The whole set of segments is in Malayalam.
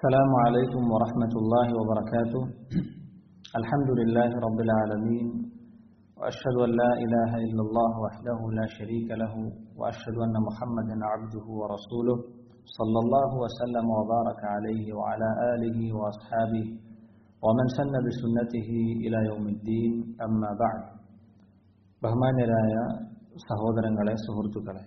السلام عليكم ورحمة الله وبركاته الحمد لله رب العالمين وأشهد أن لا إله إلا الله وحده لا شريك له وأشهد أن محمدا عبده ورسوله صلى الله وسلم وبارك عليه وعلى آله وأصحابه ومن سن بسنته إلى يوم الدين أما بعد ബഹുമാന്യരായ സഹോദരങ്ങളെ സുഹൃത്തുക്കളെ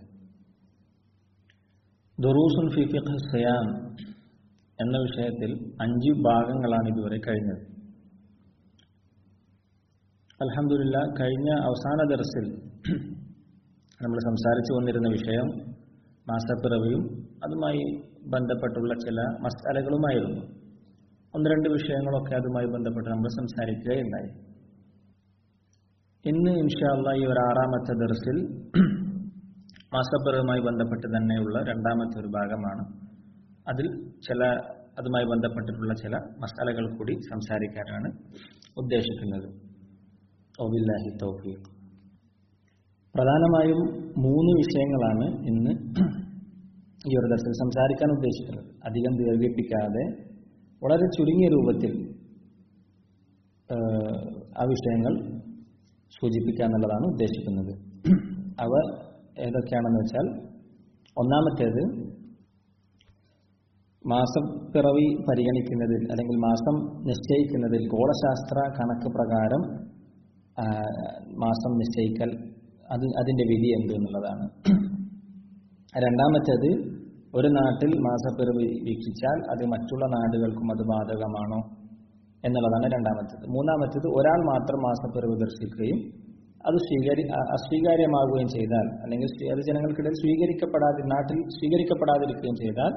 ദുറൂസുൻ ഫി ഫിഖ് സിയാം എന്ന വിഷയത്തിൽ അഞ്ച് ഭാഗങ്ങളാണ് ഇതുവരെ കഴിഞ്ഞത് അലഹമില്ല കഴിഞ്ഞ അവസാന ദർസിൽ നമ്മൾ സംസാരിച്ചു വന്നിരുന്ന വിഷയം മാസപ്പിറവിയും അതുമായി ബന്ധപ്പെട്ടുള്ള ചില മസാലകളുമായിരുന്നു ഒന്ന് രണ്ട് വിഷയങ്ങളൊക്കെ അതുമായി ബന്ധപ്പെട്ട് നമ്മൾ സംസാരിക്കുകയുണ്ടായി ഇന്ന് ഇൻഷാല്ല ഈ ഒരു ആറാമത്തെ ദർസിൽ മാസപ്പിറവുമായി ബന്ധപ്പെട്ട് തന്നെയുള്ള രണ്ടാമത്തെ ഒരു ഭാഗമാണ് അതിൽ ചില അതുമായി ബന്ധപ്പെട്ടിട്ടുള്ള ചില മസാലകൾ കൂടി സംസാരിക്കാനാണ് ഉദ്ദേശിക്കുന്നത് ഒബില്ലാഹി തൗഫീഖ് പ്രധാനമായും മൂന്ന് വിഷയങ്ങളാണ് ഇന്ന് ഈ ഒരു ദർശനം സംസാരിക്കാൻ ഉദ്ദേശിക്കുന്നത് അധികം ദീർഘിപ്പിക്കാതെ വളരെ ചുരുങ്ങിയ രൂപത്തിൽ ആ വിഷയങ്ങൾ സൂചിപ്പിക്കുക എന്നുള്ളതാണ് ഉദ്ദേശിക്കുന്നത് അവ ഏതൊക്കെയാണെന്ന് വെച്ചാൽ ഒന്നാമത്തേത് മാസപ്പിറവി പരിഗണിക്കുന്നതിൽ അല്ലെങ്കിൽ മാസം നിശ്ചയിക്കുന്നതിൽ ഗോളശാസ്ത്ര കണക്ക് പ്രകാരം മാസം നിശ്ചയിക്കൽ അത് അതിൻ്റെ വിധി എന്ത് എന്നുള്ളതാണ് രണ്ടാമത്തേത് ഒരു നാട്ടിൽ മാസപ്പിറവി വീക്ഷിച്ചാൽ അത് മറ്റുള്ള നാടുകൾക്കും അത് ബാധകമാണോ എന്നുള്ളതാണ് രണ്ടാമത്തേത് മൂന്നാമത്തേത് ഒരാൾ മാത്രം മാസപ്പിറവി ദർശിക്കുകയും അത് സ്വീകരി അസ്വീകാര്യമാകുകയും ചെയ്താൽ അല്ലെങ്കിൽ അത് ജനങ്ങൾക്കിടയിൽ സ്വീകരിക്കപ്പെടാതെ നാട്ടിൽ സ്വീകരിക്കപ്പെടാതിരിക്കുകയും ചെയ്താൽ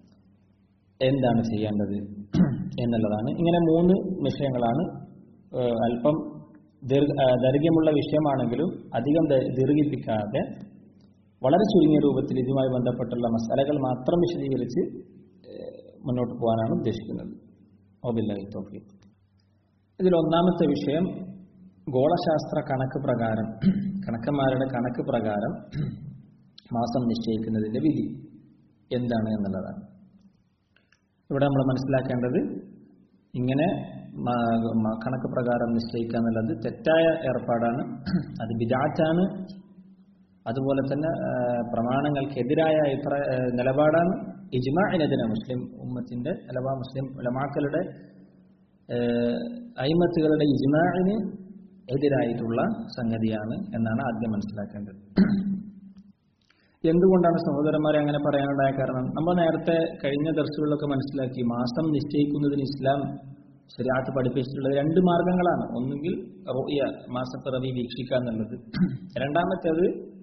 എന്താണ് ചെയ്യേണ്ടത് എന്നുള്ളതാണ് ഇങ്ങനെ മൂന്ന് വിഷയങ്ങളാണ് അല്പം ദൈർഘ്യമുള്ള വിഷയമാണെങ്കിലും അധികം ദീർഘിപ്പിക്കാതെ വളരെ ചുരുങ്ങിയ രൂപത്തിൽ ഇതുമായി ബന്ധപ്പെട്ടുള്ള മസാലകൾ മാത്രം വിശദീകരിച്ച് മുന്നോട്ട് പോകാനാണ് ഉദ്ദേശിക്കുന്നത് ഓബില്ലാഹി തോഫീഖ് ഇതിൽ ഒന്നാമത്തെ വിഷയം ഗോളശാസ്ത്ര കണക്ക് പ്രകാരം കണക്കന്മാരുടെ കണക്ക് പ്രകാരം മാസം നിശ്ചയിക്കുന്നതിന്റെ വിധി എന്താണ് എന്നുള്ളതാണ് ഇവിടെ നമ്മൾ മനസ്സിലാക്കേണ്ടത് ഇങ്ങനെ കണക്ക് പ്രകാരം നിശ്ചയിക്കുക എന്നുള്ളത് തെറ്റായ ഏർപ്പാടാണ് അത് ബിജാറ്റാണ് അതുപോലെ തന്നെ പ്രമാണങ്ങൾക്കെതിരായ അഭിപ്രായ നിലപാടാണ് ഇജ്മാനെതിരെ മുസ്ലിം ഉമ്മത്തിന്റെ അലവാ മുസ്ലിം ഉലമാക്കളുടെ അയിമത്തുകളുടെ ഇജ്മാന് എതിരായിട്ടുള്ള സംഗതിയാണ് എന്നാണ് ആദ്യം മനസ്സിലാക്കേണ്ടത് എന്തുകൊണ്ടാണ് സഹോദരന്മാരെ അങ്ങനെ പറയാനുണ്ടായ കാരണം നമ്മൾ നേരത്തെ കഴിഞ്ഞ ദർശകളിലൊക്കെ മനസ്സിലാക്കി മാസം നിശ്ചയിക്കുന്നതിന് ഇസ്ലാം ശരിയാത്ത് പഠിപ്പിച്ചിട്ടുള്ളത് രണ്ട് മാർഗങ്ങളാണ് ഒന്നുകിൽ റോയ മാസപ്പിറവി വീക്ഷിക്കുക എന്നുള്ളത് രണ്ടാമത്തേത്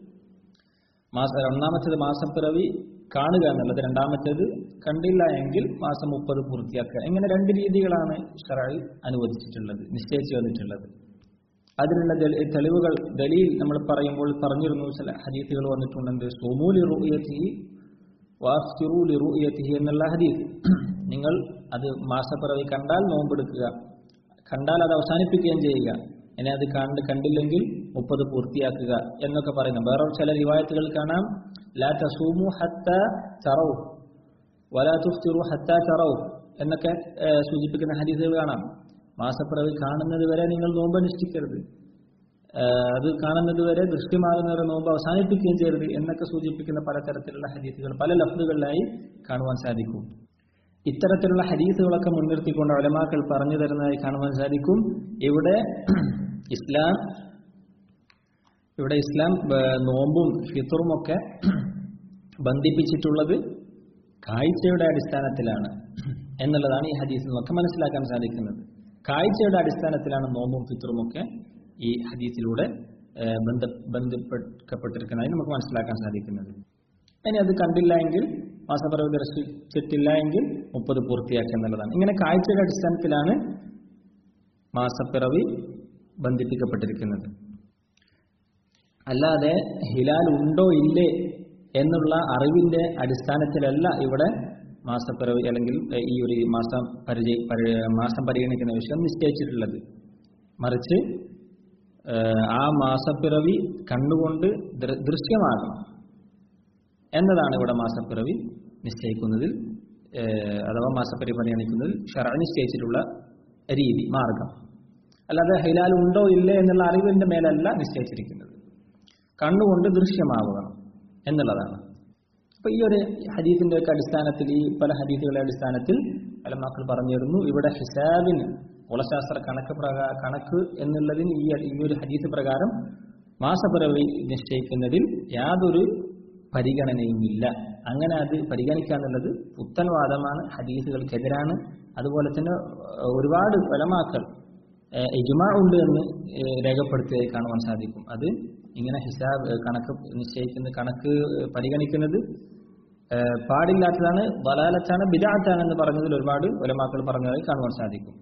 മാസ ഒന്നാമത്തേത് മാസപ്പിറവി കാണുക എന്നുള്ളത് രണ്ടാമത്തേത് കണ്ടില്ല എങ്കിൽ മാസം മുപ്പത് പൂർത്തിയാക്കുക ഇങ്ങനെ രണ്ട് രീതികളാണ് ഷറായി അനുവദിച്ചിട്ടുള്ളത് നിശ്ചയിച്ചു വന്നിട്ടുള്ളത് അതിനുള്ള തെളിവുകൾ ദലീൽ നമ്മൾ പറയുമ്പോൾ പറഞ്ഞിരുന്നു ചില ഹദീസുകൾ വന്നിട്ടുണ്ടെങ്കിൽ സോമൂലി റുയത്തിഹി വാസ്തിറൂലി റുയത്തിഹി എന്നുള്ള ഹദീസ് നിങ്ങൾ അത് മാസപ്പിറവി കണ്ടാൽ നോമ്പെടുക്കുക കണ്ടാൽ അത് അവസാനിപ്പിക്കുകയും ചെയ്യുക ഇനി അത് കണ്ട് കണ്ടില്ലെങ്കിൽ മുപ്പത് പൂർത്തിയാക്കുക എന്നൊക്കെ പറയുന്നു വേറെ ചില റിവായത്തുകൾ കാണാം ലാ തസൂമു ഹത്ത ചറവ് വലാ തുഫ്തിറു ഹത്ത ചറവ് എന്നൊക്കെ സൂചിപ്പിക്കുന്ന ഹദീസുകൾ കാണാം മാസപ്പിറവി കാണുന്നത് വരെ നിങ്ങൾ നോമ്പ് അനുഷ്ഠിക്കരുത് അത് കാണുന്നത് വരെ ദൃശ്യമാകുന്നവരെ നോമ്പ് അവസാനിപ്പിക്കുകയും ചെയ്യരുത് എന്നൊക്കെ സൂചിപ്പിക്കുന്ന പലതരത്തിലുള്ള ഹദീസുകൾ പല ലഫ്ലുകളിലായി കാണുവാൻ സാധിക്കും ഇത്തരത്തിലുള്ള ഹദീസുകളൊക്കെ മുൻനിർത്തിക്കൊണ്ട് ഒലമാക്കൾ പറഞ്ഞു തരുന്നതായി കാണുവാൻ സാധിക്കും ഇവിടെ ഇസ്ലാം ഇവിടെ ഇസ്ലാം നോമ്പും ഫിത്തറും ഒക്കെ ബന്ധിപ്പിച്ചിട്ടുള്ളത് കാഴ്ചയുടെ അടിസ്ഥാനത്തിലാണ് എന്നുള്ളതാണ് ഈ ഹദീസിൽ നിന്നൊക്കെ മനസ്സിലാക്കാൻ സാധിക്കുന്നത് കാഴ്ചയുടെ അടിസ്ഥാനത്തിലാണ് നോമ്പും ഫിത്തറും ഒക്കെ ഈ ഹദീസിലൂടെ ബന്ധ ബന്ധപ്പെട്ടിരിക്കുന്നതായി നമുക്ക് മനസ്സിലാക്കാൻ സാധിക്കുന്നത് ഇനി അത് കണ്ടില്ല എങ്കിൽ മാസപ്പിറവി ദർശിച്ചിട്ടില്ല എങ്കിൽ മുപ്പത് പൂർത്തിയാക്കുക എന്നുള്ളതാണ് ഇങ്ങനെ കാഴ്ചയുടെ അടിസ്ഥാനത്തിലാണ് മാസപ്പിറവി ബന്ധിപ്പിക്കപ്പെട്ടിരിക്കുന്നത് അല്ലാതെ ഹിലാൽ ഉണ്ടോ ഇല്ലേ എന്നുള്ള അറിവിന്റെ അടിസ്ഥാനത്തിലല്ല ഇവിടെ മാസപ്പിറവി അല്ലെങ്കിൽ ഈ ഒരു മാസം പരിചയ മാസം പരിഗണിക്കുന്ന വിഷയം നിശ്ചയിച്ചിട്ടുള്ളത് മറിച്ച് ആ മാസപ്പിറവി കണ്ടുകൊണ്ട് ദൃശ്യമാകണം എന്നതാണ് ഇവിടെ മാസപ്പിറവി നിശ്ചയിക്കുന്നതിൽ ഏഹ്, അഥവാ മാസപ്പരി പരിഗണിക്കുന്നതിൽ ഷറ നിശ്ചയിച്ചിട്ടുള്ള രീതി മാർഗം അല്ലാതെ ഹിലാൽ ഉണ്ടോ ഇല്ലേ എന്നുള്ള അറിവിന്റെ മേലല്ല നിശ്ചയിച്ചിരിക്കുന്നത് കണ്ണുകൊണ്ട് ദൃശ്യമാവുകണം എന്നുള്ളതാണ് അപ്പൊ ഈ ഒരു ഹദീസിന്റെ ഒക്കെ അടിസ്ഥാനത്തിൽ ഈ പല ഹദീസുകളുടെ അടിസ്ഥാനത്തിൽ പല മക്കൾ പറഞ്ഞിരുന്നു ഇവിടെ ഹിസാബിന് കുളശാസ്ത്ര കണക്ക് പ്രകാ കണക്ക് എന്നുള്ളതിന് ഈ ഈ ഒരു ഹദീസ് പ്രകാരം മാസപ്പിറവി നിശ്ചയിക്കുന്നതിൽ യാതൊരു പരിഗണനയുമില്ല അങ്ങനെ അത് പരിഗണിക്കാന്നുള്ളത് പുത്തൻവാദമാണ് ഹദീസുകൾക്കെതിരാണ് അതുപോലെ തന്നെ ഏഹ്, ഒരുപാട് ഫലമാക്കൾ ഇജുമാ ഉണ്ട് എന്ന് ഏഹ്, രേഖപ്പെടുത്തിയതായി കാണുവാൻ സാധിക്കും അത് ഇങ്ങനെ ഹിസാബ് ഏഹ്, കണക്ക് നിശ്ചയിക്കുന്ന കണക്ക് ഏഹ്, പരിഗണിക്കുന്നത് ഏഹ്, പാടില്ലാത്തതാണ് വലാലത്താണ് ബിദാത്താണ് പറഞ്ഞതിൽ ഒരുപാട് ഉലമാക്കൾ പറഞ്ഞതായി കാണുവാൻ സാധിക്കും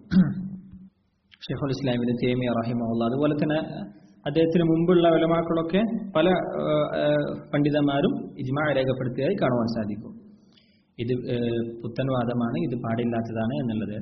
ഷെയ്ഖുൽ ഇസ്ലാമിന് തേമിയ റഹിമുള്ള അതുപോലെ തന്നെ അദ്ദേഹത്തിന് മുമ്പുള്ള ഉലമാക്കളൊക്കെ പല ഏഹ്, ഏഹ്, പണ്ഡിതന്മാരും ഇജ്മാ രേഖപ്പെടുത്തിയതായി കാണുവാൻ സാധിക്കും ഇത് ഏഹ്, പുത്തൻവാദമാണ് ഇത് പാടില്ലാത്തതാണ് എന്നുള്ളത്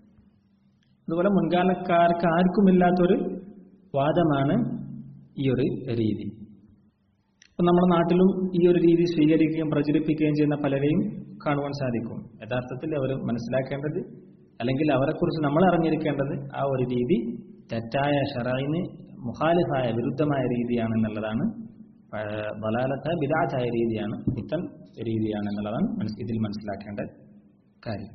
അതുപോലെ മുൻകാലക്കാർക്ക് ആർക്കുമില്ലാത്തൊരു വാദമാണ് ഈ ഒരു രീതി അപ്പൊ നമ്മുടെ നാട്ടിലും ഈ ഒരു രീതി സ്വീകരിക്കുകയും പ്രചരിപ്പിക്കുകയും ചെയ്യുന്ന പലരെയും കാണുവാൻ സാധിക്കും യഥാർത്ഥത്തിൽ അവർ മനസ്സിലാക്കേണ്ടത് അല്ലെങ്കിൽ അവരെക്കുറിച്ച് നമ്മൾ അറിഞ്ഞിരിക്കേണ്ടത് ആ ഒരു രീതി തെറ്റായ ഷറായിന് മുഖാലിഫായ വിരുദ്ധമായ രീതിയാണെന്നുള്ളതാണ് പഴ- ബലാലത്ത ബിദാറ്റായ രീതിയാണ് പുത്തൻ രീതിയാണെന്നുള്ളതാണ് മനസ് ഇതിൽ മനസ്സിലാക്കേണ്ട കാര്യം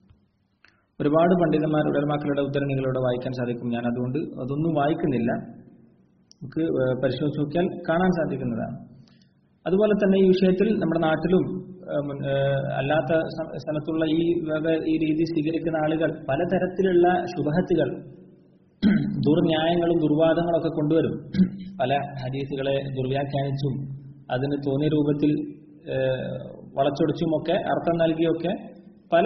ഒരുപാട് പണ്ഡിതന്മാർ ഉടൽമാക്കളുടെ ഉദ്ധരണികളിലൂടെ വായിക്കാൻ സാധിക്കും ഞാൻ അതുകൊണ്ട് അതൊന്നും വായിക്കുന്നില്ല നമുക്ക് ഏഹ്, പരിശോധിച്ച് നോക്കിയാൽ കാണാൻ സാധിക്കുന്നതാണ് അതുപോലെ തന്നെ ഈ വിഷയത്തിൽ നമ്മുടെ നാട്ടിലും ഏഹ്, മുൻ- ഏഹ്, അല്ലാത്ത സ്ഥ- സ്ഥലത്തുള്ള ഈ വക ഈ രീതി സ്വീകരിക്കുന്ന ആളുകൾ പലതരത്തിലുള്ള ശുഭഹത്തുകൾ ദുർന്യായങ്ങളും ദുർവാദങ്ങളും ഒക്കെ കൊണ്ടുവരും പല ഹദീസുകളെ ദുർവ്യാഖ്യാനിച്ചും അതിന് തോന്നിയ രൂപത്തിൽ ഏഹ്, വളച്ചൊടിച്ചുമൊക്കെ അർത്ഥം നൽകിയൊക്കെ പല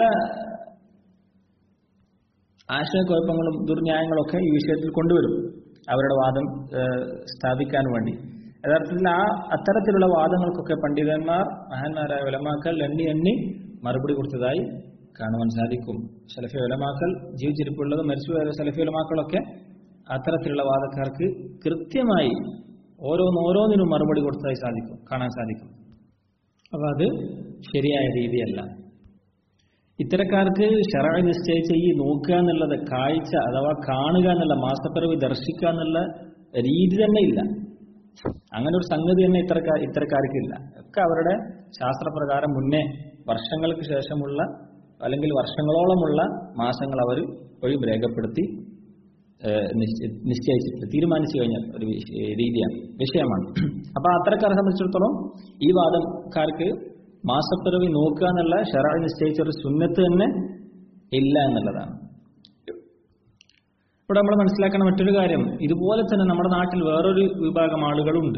ആശയക്കുഴപ്പങ്ങളും ദുർന്യായങ്ങളൊക്കെ ഈ വിഷയത്തിൽ കൊണ്ടുവരും അവരുടെ വാദം ഏഹ്, സ്ഥാപിക്കാൻ വേണ്ടി യഥാർത്ഥത്തിൽ ആ അത്തരത്തിലുള്ള വാദങ്ങൾക്കൊക്കെ പണ്ഡിതന്മാർ മഹാന്മാരായ ഉലമാക്കൾ എണ്ണി എണ്ണി മറുപടി കൊടുത്തതായി കാണുവാൻ സാധിക്കും സലഫി ഉലമാക്കൾ ജീവിച്ചിരിപ്പുള്ളത് മരിച്ചുപോയ സലഫി ഉലമാക്കളൊക്കെ അത്തരത്തിലുള്ള വാദക്കാർക്ക് കൃത്യമായി ഓരോന്നോരോന്നിനും മറുപടി കൊടുത്തതായി സാധിക്കും കാണാൻ സാധിക്കും അപ്പൊ അത് ശരിയായ രീതിയല്ല ഇത്തരക്കാർക്ക് ഷറ നിശ്ചയിച്ച ഈ നോക്കുക എന്നുള്ളത് കാഴ്ച അഥവാ കാണുക എന്നുള്ള മാസപ്പിറവി ദർശിക്കുക എന്നുള്ള രീതി തന്നെ ഇല്ല അങ്ങനെ ഒരു സംഗതി തന്നെ ഇത്തരക്കാർ ഇത്തരക്കാർക്കില്ല ഒക്കെ അവരുടെ ശാസ്ത്രപ്രകാരം മുന്നേ വർഷങ്ങൾക്ക് ശേഷമുള്ള അല്ലെങ്കിൽ വർഷങ്ങളോളമുള്ള മാസങ്ങൾ അവർ ഒഴിവ് രേഖപ്പെടുത്തി ഏഹ്, നിശ്ച- നിശ്ചയിച്ചിട്ട് തീരുമാനിച്ചു കഴിഞ്ഞ ഒരു വിഷ- രീതിയാണ് വിഷയമാണ് അപ്പൊ അത്തരക്കാരെ സംബന്ധിച്ചിടത്തോളം ഈ വാദക്കാർക്ക് മാസപ്പിറവി നോക്കുക എന്നുള്ള ഷെറ നിശ്ചയിച്ച ഒരു സുന്നത്ത് തന്നെ ഇല്ല എന്നുള്ളതാണ് ഇവിടെ നമ്മൾ മനസ്സിലാക്കുന്ന മറ്റൊരു കാര്യം ഇതുപോലെ തന്നെ നമ്മുടെ നാട്ടിൽ വേറൊരു വിഭാഗം ആളുകളുണ്ട്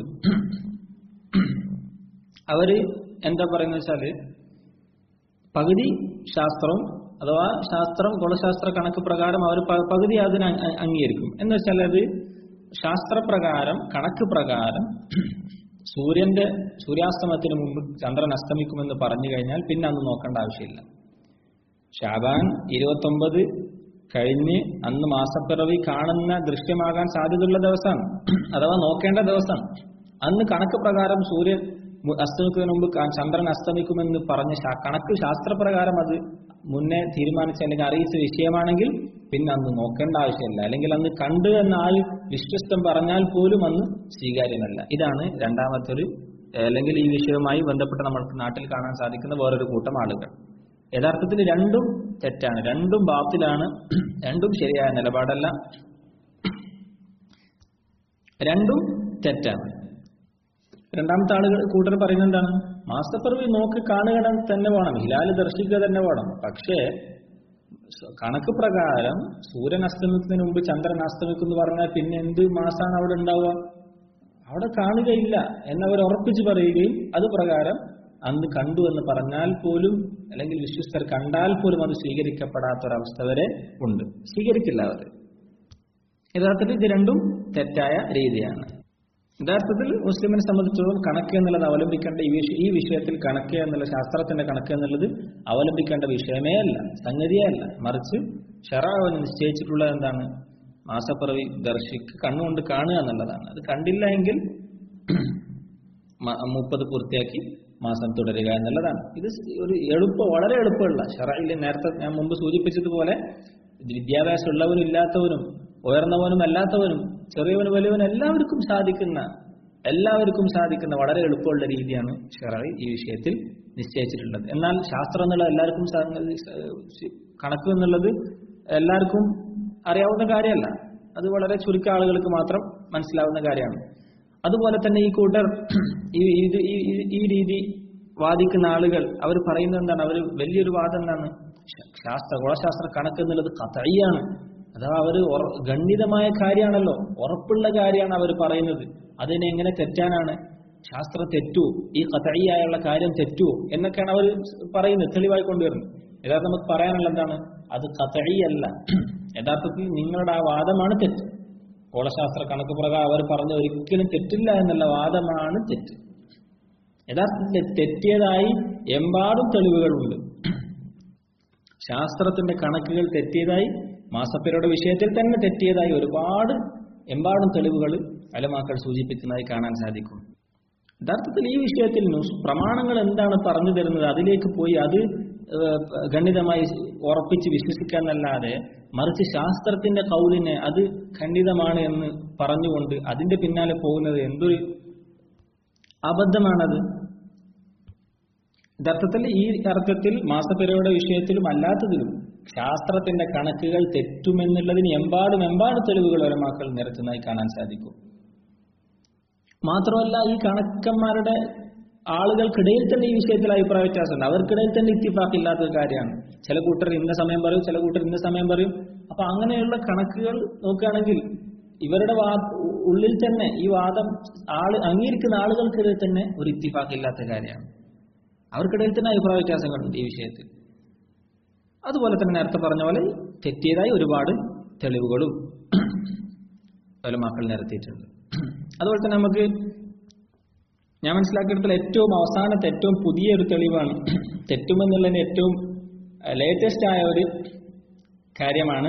അവര് എന്താ പറയുന്നത് വെച്ചാല് പകുതി ശാസ്ത്രവും അഥവാ ശാസ്ത്രം കുലശാസ്ത്ര കണക്ക് പ്രകാരം അവർ പ- പകുതി അതിന് അ- അ- അംഗീകരിക്കും എന്ന് വെച്ചാൽ അത് ശാസ്ത്രപ്രകാരം കണക്ക് പ്രകാരം സൂര്യന്റെ സൂര്യാസ്തമത്തിന് മുമ്പ് ചന്ദ്രൻ അസ്തമിക്കുമെന്ന് പറഞ്ഞു കഴിഞ്ഞാൽ പിന്നെ അന്ന് നോക്കേണ്ട ആവശ്യമില്ല ഷാബാൻ ഇരുപത്തൊമ്പത് കഴിഞ്ഞ് അന്ന് മാസപ്പിറവി കാണുന്ന ദൃശ്യമാകാൻ സാധ്യതയുള്ള ദിവസമാണ് അഥവാ നോക്കേണ്ട ദിവസം അന്ന് കണക്ക് പ്രകാരം സൂര്യൻ മു- അസ്തമിക്കുന്നതിന് മുമ്പ് ക- ചന്ദ്രൻ അസ്തമിക്കുമെന്ന് പറഞ്ഞ ശാ- കണക്ക് ശാസ്ത്രപ്രകാരം അത് മുന്നേ തീരുമാനിച്ച അല്ലെങ്കിൽ അറിയിച്ച വിഷയമാണെങ്കിൽ പിന്നെ അന്ന് നോക്കേണ്ട ആവശ്യമില്ല അല്ലെങ്കിൽ അന്ന് കണ്ടു എന്ന ആൾ വിശ്വസ്തം പറഞ്ഞാൽ പോലും അന്ന് സ്വീകാര്യമല്ല ഇതാണ് രണ്ടാമത്തെ ഒരു അല്ലെങ്കിൽ ഈ വിഷയവുമായി ബന്ധപ്പെട്ട് നമ്മൾക്ക് നാട്ടിൽ കാണാൻ സാധിക്കുന്ന വേറൊരു കൂട്ടം ആളുകൾ യഥാർത്ഥത്തിൽ രണ്ടും തെറ്റാണ് രണ്ടും ബാത്തിലാണ് രണ്ടും ശരിയായ നിലപാടല്ല രണ്ടും തെറ്റാണ് രണ്ടാമത്തെ ആളുകൾ കൂട്ടർ പറയുന്നത് എന്താണ് മാസപ്പിറവി നോക്കി കാണുക തന്നെ വേണം ഹിലാല് ദർശിക്കുക തന്നെ വേണം പക്ഷേ സ- കണക്ക് പ്രകാരം സൂര്യൻ അസ്തമിക്കുന്നതിന് മുമ്പ് ചന്ദ്രൻ അസ്തമിക്കും എന്ന് പറഞ്ഞാൽ പിന്നെ എന്ത് മാസമാണ് അവിടെ ഉണ്ടാവുക അവിടെ കാണുകയില്ല എന്നവർ ഉറപ്പിച്ചു പറയുകയും അത് പ്രകാരം അന്ന് കണ്ടു എന്ന് പറഞ്ഞാൽ പോലും അല്ലെങ്കിൽ വിശ്വസ്തർ കണ്ടാൽ പോലും അത് സ്വീകരിക്കപ്പെടാത്തൊരവസ്ഥ വരെ ഉണ്ട് സ്വീകരിക്കില്ല അവർ യഥാർത്ഥത്തിൽ ഇത് രണ്ടും തെറ്റായ രീതിയാണ് യഥാർത്ഥത്തിൽ മുസ്ലിമിനെ സംബന്ധിച്ചിടത്തോളം കണക്ക് എന്നുള്ളത് അവലംബിക്കേണ്ട ഈ വിഷ- ഈ വിഷയത്തിൽ കണക്ക് എന്നുള്ള ശാസ്ത്രത്തിന്റെ കണക്ക് എന്നുള്ളത് അവലംബിക്കേണ്ട വിഷയമേ അല്ല സംഗതിയേ അല്ല മറിച്ച് ഷറാവൻ നിശ്ചയിച്ചിട്ടുള്ളത് എന്താണ് മാസപ്പിറവി ദർശിക്ക് കണ്ണുകൊണ്ട് കാണുക എന്നുള്ളതാണ് അത് കണ്ടില്ല എങ്കിൽ മ- മുപ്പത് പൂർത്തിയാക്കി മാസം തുടരുക എന്നുള്ളതാണ് ഇത് ഒരു എളുപ്പം വളരെ എളുപ്പമുള്ള ഷറയിൽ നേരത്തെ ഞാൻ മുമ്പ് സൂചിപ്പിച്ചതുപോലെ വിദ്യാഭ്യാസം ഉള്ളവനും ഇല്ലാത്തവനും ഉയർന്നവനും അല്ലാത്തവനും ചെറിയവനും വലിയവനും എല്ലാവർക്കും സാധിക്കുന്ന എല്ലാവർക്കും സാധിക്കുന്ന വളരെ എളുപ്പമുള്ള രീതിയാണ് ഷെറൈ ഈ വിഷയത്തിൽ നിശ്ചയിച്ചിട്ടുള്ളത് എന്നാൽ ശാസ്ത്രം എന്നുള്ളത് എല്ലാവർക്കും സാ- കണക്ക് എന്നുള്ളത് എല്ലാവർക്കും അറിയാവുന്ന കാര്യമല്ല അത് വളരെ ചുരുക്ക ആളുകൾക്ക് മാത്രം മനസ്സിലാവുന്ന കാര്യമാണ് അതുപോലെ തന്നെ ഈ കൂട്ടർ ഈ ഇത് ഈ ഈ- ഈ രീതി വാദിക്കുന്ന ആളുകൾ അവർ പറയുന്നത് എന്താണ് അവർ വലിയൊരു വാദം എന്താണ് ശ- ശാസ്ത്ര ഗുണശാസ്ത്ര കണക്ക് എന്നുള്ളത് കഥയാണ് അഥവാ അവർ ഗണ്ഡിതമായ കാര്യമാണല്ലോ ഉറപ്പുള്ള കാര്യമാണ് അവർ പറയുന്നത് അതിനെ എങ്ങനെ തെറ്റാനാണ് ശാസ്ത്രം തെറ്റൂ ഈ കഥയിയായുള്ള കാര്യം തെറ്റൂ എന്നൊക്കെയാണ് അവർ പറയുന്നത് തെളിവായി കൊണ്ടുവരുന്നത് യഥാർത്ഥം നമുക്ക് പറയാനുള്ള എന്താണ് അത് കഥയിയല്ല യഥാർത്ഥത്തിൽ നിങ്ങളുടെ ആ വാദമാണ് തെറ്റ് ഗോളശാസ്ത്ര കണക്ക് പ്രകാരം അവർ പറഞ്ഞ ഒരിക്കലും തെറ്റില്ല എന്നുള്ള വാദമാണ് തെറ്റ് യഥാർത്ഥത്തിൽ തെറ്റിയതായി എമ്പാടും തെളിവുകളുണ്ട് ശാസ്ത്രത്തിന്റെ കണക്കുകൾ തെറ്റിയതായി മാസപ്പേരുടെ വിഷയത്തിൽ തന്നെ തെറ്റിയതായി ഒരുപാട് എമ്പാടും തെളിവുകൾ അലമാക്കൾ സൂചിപ്പിക്കുന്നതായി കാണാൻ സാധിക്കും യഥാർത്ഥത്തിൽ ഈ വിഷയത്തിൽ ന്യൂസ് പ്രമാണങ്ങൾ എന്താണ് പറഞ്ഞു തരുന്നത് അതിലേക്ക് പോയി അത് ഏഹ്, ഖണ്ഡിതമായി ഉറപ്പിച്ച് വിശ്വസിക്കാന്നല്ലാതെ മറിച്ച് ശാസ്ത്രത്തിന്റെ കൗലിനെ അത് ഖണ്ഡിതമാണ് എന്ന് പറഞ്ഞുകൊണ്ട് അതിന്റെ പിന്നാലെ പോകുന്നത് എന്തൊരു അബദ്ധമാണത് യഥാർത്ഥത്തിൽ ഈ അർത്ഥത്തിൽ മാസപ്പെരയുടെ വിഷയത്തിലും അല്ലാത്തതിലും ശാസ്ത്രത്തിന്റെ കണക്കുകൾ തെറ്റുമെന്നുള്ളതിന് എമ്പാടും എമ്പാടും തെളിവുകൾ ഒരമാക്കൾ നിരത്തുന്നതായി കാണാൻ സാധിക്കും മാത്രമല്ല ഈ കണക്കന്മാരുടെ ആളുകൾക്കിടയിൽ തന്നെ ഈ വിഷയത്തിൽ അഭിപ്രായ വ്യത്യാസമുണ്ട് അവർക്കിടയിൽ തന്നെ ഇത്തിഫാക്ക് ഇല്ലാത്ത ഒരു കാര്യമാണ് ചില കൂട്ടർ ഇന്ന സമയം പറയും ചില കൂട്ടർ ഇന്ന സമയം പറയും അപ്പൊ അങ്ങനെയുള്ള കണക്കുകൾ നോക്കുകയാണെങ്കിൽ ഇവരുടെ വാ ഉള്ളിൽ തന്നെ ഈ വാദം ആള് അംഗീകരിക്കുന്ന ആളുകൾക്കിടയിൽ തന്നെ ഒരു ഇത്തിഫാക്ക് ഇല്ലാത്ത കാര്യമാണ് അവർക്കിടയിൽ തന്നെ അഭിപ്രായ വ്യത്യാസങ്ങളുണ്ട് ഈ വിഷയത്തിൽ അതുപോലെ തന്നെ നേരത്തെ പറഞ്ഞ പോലെ തെറ്റിയതായി ഒരുപാട് തെളിവുകളും മക്കൾ നിരത്തിയിട്ടുണ്ട് അതുപോലെ തന്നെ നമുക്ക് ഞാൻ മനസ്സിലാക്കിയെടുത്തുള്ള ഏറ്റവും അവസാനത്തെ ഏറ്റവും പുതിയ ഒരു തെളിവാണ് തെറ്റുമെന്നുള്ളതിന് ഏറ്റവും ലേറ്റസ്റ്റ് ആയ ഒരു കാര്യമാണ്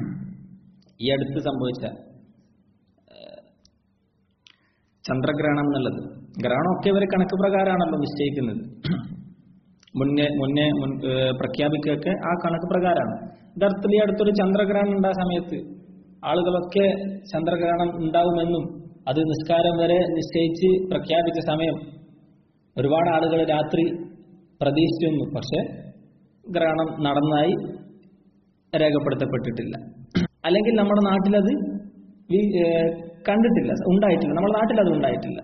ഈ അടുത്ത് സംഭവിച്ച ഏഹ്, ചന്ദ്രഗ്രഹണം എന്നുള്ളത് ഗ്രഹണമൊക്കെ ഇവർ കണക്ക് പ്രകാരമാണല്ലോ നിശ്ചയിക്കുന്നത് മുന്നേ മുന്നേ മുൻ ഏഹ്, പ്രഖ്യാപിക്കുകയൊക്കെ ആ കണക്ക് പ്രകാരമാണ് യഥാർത്ഥത്തിൽ ഈ അടുത്തൊരു ചന്ദ്രഗ്രഹണം ഉണ്ടായ സമയത്ത് ആളുകളൊക്കെ ചന്ദ്രഗ്രഹണം ഉണ്ടാവുമെന്നും അത് നിസ്കാരം വരെ നിശ്ചയിച്ച് പ്രഖ്യാപിച്ച സമയം ഒരുപാട് ആളുകൾ രാത്രി പ്രതീക്ഷിച്ചിരുന്നു പക്ഷെ ഗ്രഹണം നടന്നായി രേഖപ്പെടുത്തപ്പെട്ടിട്ടില്ല അല്ലെങ്കിൽ നമ്മുടെ നാട്ടിലത് വി- ഏഹ് കണ്ടിട്ടില്ല ഉണ്ടായിട്ടില്ല നമ്മുടെ നാട്ടിൽ അത് ഉണ്ടായിട്ടില്ല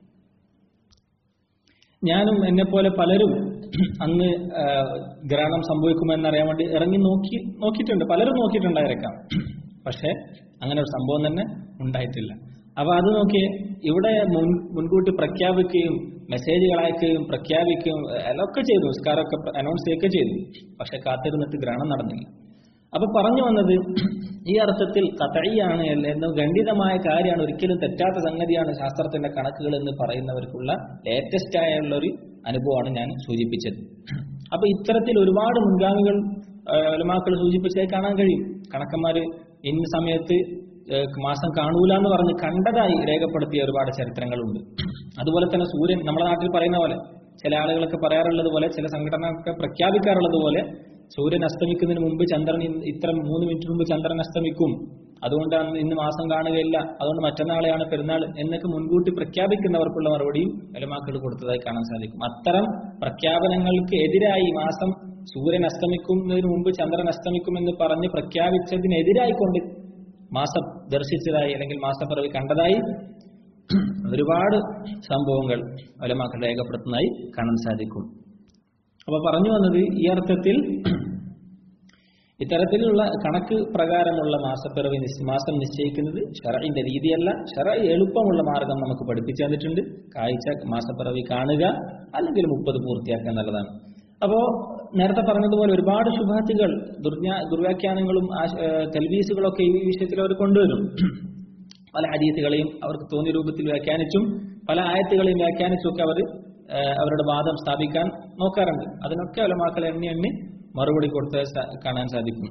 ഞാനും എന്നെപ്പോലെ പലരും അന്ന് ആ, ഗ്രഹണം സംഭവിക്കുമെന്നറിയാൻ വേണ്ടി ഇറങ്ങി നോക്കി നോക്കിയിട്ടുണ്ട് പലരും നോക്കിയിട്ടുണ്ടായിരിക്കാം പക്ഷെ അങ്ങനെ ഒരു സംഭവം തന്നെ ഉണ്ടായിട്ടില്ല അപ്പൊ അത് നോക്കി ഇവിടെ മുൻ മുൻകൂട്ടി പ്രഖ്യാപിക്കുകയും മെസ്സേജുകൾ അയക്കുകയും പ്രഖ്യാപിക്കുകയും എല്ലാം ഒക്കെ ചെയ്തു നിസ്കാരമൊക്കെ അനൗൺസ് ചെയ്യുകയൊക്കെ ചെയ്തു പക്ഷെ കാത്തിരുന്നിട്ട് ഗ്രഹണം നടന്നില്ല അപ്പൊ പറഞ്ഞു വന്നത് ഈ അർത്ഥത്തിൽ കഥയാണ് എന്ന് ഖണ്ഡിതമായ കാര്യമാണ് ഒരിക്കലും തെറ്റാത്ത സംഗതിയാണ് ശാസ്ത്രത്തിന്റെ കണക്കുകൾ എന്ന് പറയുന്നവർക്കുള്ള ലേറ്റസ്റ്റ് ആയുള്ള ഒരു അനുഭവമാണ് ഞാൻ സൂചിപ്പിച്ചത് അപ്പൊ ഇത്തരത്തിൽ ഒരുപാട് മുൻഗാമികൾ ഒലമാക്കൾ സൂചിപ്പിച്ചതായി കാണാൻ കഴിയും കണക്കന്മാര് ഇന്ന സമയത്ത് ഏഹ്, മാസം കാണൂല എന്ന് പറഞ്ഞ് കണ്ടതായി രേഖപ്പെടുത്തിയ ഒരുപാട് ചരിത്രങ്ങളുണ്ട് അതുപോലെ തന്നെ സൂര്യൻ നമ്മുടെ നാട്ടിൽ പറയുന്ന പോലെ ചില ആളുകളൊക്കെ പറയാറുള്ളത് പോലെ ചില സംഘടനകളൊക്കെ പ്രഖ്യാപിക്കാറുള്ളത് പോലെ സൂര്യൻ അസ്തമിക്കുന്നതിന് മുമ്പ് ചന്ദ്രൻ ഇന്ന് ഇത്ര മൂന്ന് മിനിറ്റ് മുമ്പ് ചന്ദ്രൻ അസ്തമിക്കും അതുകൊണ്ട് അന്ന് ഇന്ന് മാസം കാണുകയില്ല അതുകൊണ്ട് മറ്റന്നാളെയാണ് പെരുന്നാൾ എന്നൊക്കെ മുൻകൂട്ടി പ്രഖ്യാപിക്കുന്നവർക്കുള്ള മറുപടിയും വലമാക്കൾ കൊടുത്തതായി കാണാൻ സാധിക്കും അത്തരം പ്രഖ്യാപനങ്ങൾക്ക് എതിരായി ഈ മാസം സൂര്യൻ അസ്തമിക്കുന്നതിന് മുമ്പ് ചന്ദ്രൻ അസ്തമിക്കും എന്ന് പറഞ്ഞ് പ്രഖ്യാപിച്ചതിനെതിരായി കൊണ്ട് മാസം ദർശിച്ചതായി അല്ലെങ്കിൽ മാസപ്പിറവി കണ്ടതായി ഒരുപാട് സംഭവങ്ങൾ വലമാക്കൾ രേഖപ്പെടുത്തുന്നതായി കാണാൻ സാധിക്കും അപ്പൊ പറഞ്ഞു വന്നത് ഈ അർത്ഥത്തിൽ ഇത്തരത്തിലുള്ള കണക്ക് പ്രകാരമുള്ള മാസപ്പിറവി നിശ്ച- മാസം നിശ്ചയിക്കുന്നത് ഷറയിന്റെ രീതിയല്ല ഷറ എളുപ്പമുള്ള മാർഗം നമുക്ക് പഠിപ്പിച്ചു തന്നിട്ടുണ്ട് കാഴ്ച മാസപ്പിറവി കാണുക അല്ലെങ്കിൽ മുപ്പത് പൂർത്തിയാക്കുക എന്നുള്ളതാണ് അപ്പോ നേരത്തെ പറഞ്ഞതുപോലെ ഒരുപാട് ശുഭാത്തികൾ ദുർജ്ഞാ ദുർവ്യാഖ്യാനങ്ങളും ആശ- ഏഹ് തെൽവീസുകളൊക്കെ ഈ വിഷയത്തിൽ അവർ കൊണ്ടുവരും പല ഹദീസുകളെയും അവർക്ക് തോന്നിയ രൂപത്തിൽ വ്യാഖ്യാനിച്ചും പല ആയത്തുകളെയും വ്യാഖ്യാനിച്ചും ഒക്കെ അവർ അവരുടെ വാദം സ്ഥാപിക്കാൻ നോക്കാറുണ്ട് അതിനൊക്കെ ഒലമാക്കൾ എണ്ണി എണ്ണി മറുപടി കൊടുത്ത് സ- കാണാൻ സാധിക്കും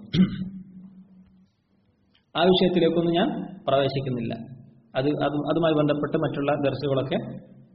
ആ വിഷയത്തിലേക്കൊന്നും ഞാൻ പ്രവേശിക്കുന്നില്ല അത് അത് അതുമായി ബന്ധപ്പെട്ട് മറ്റുള്ള ദർശകളൊക്കെ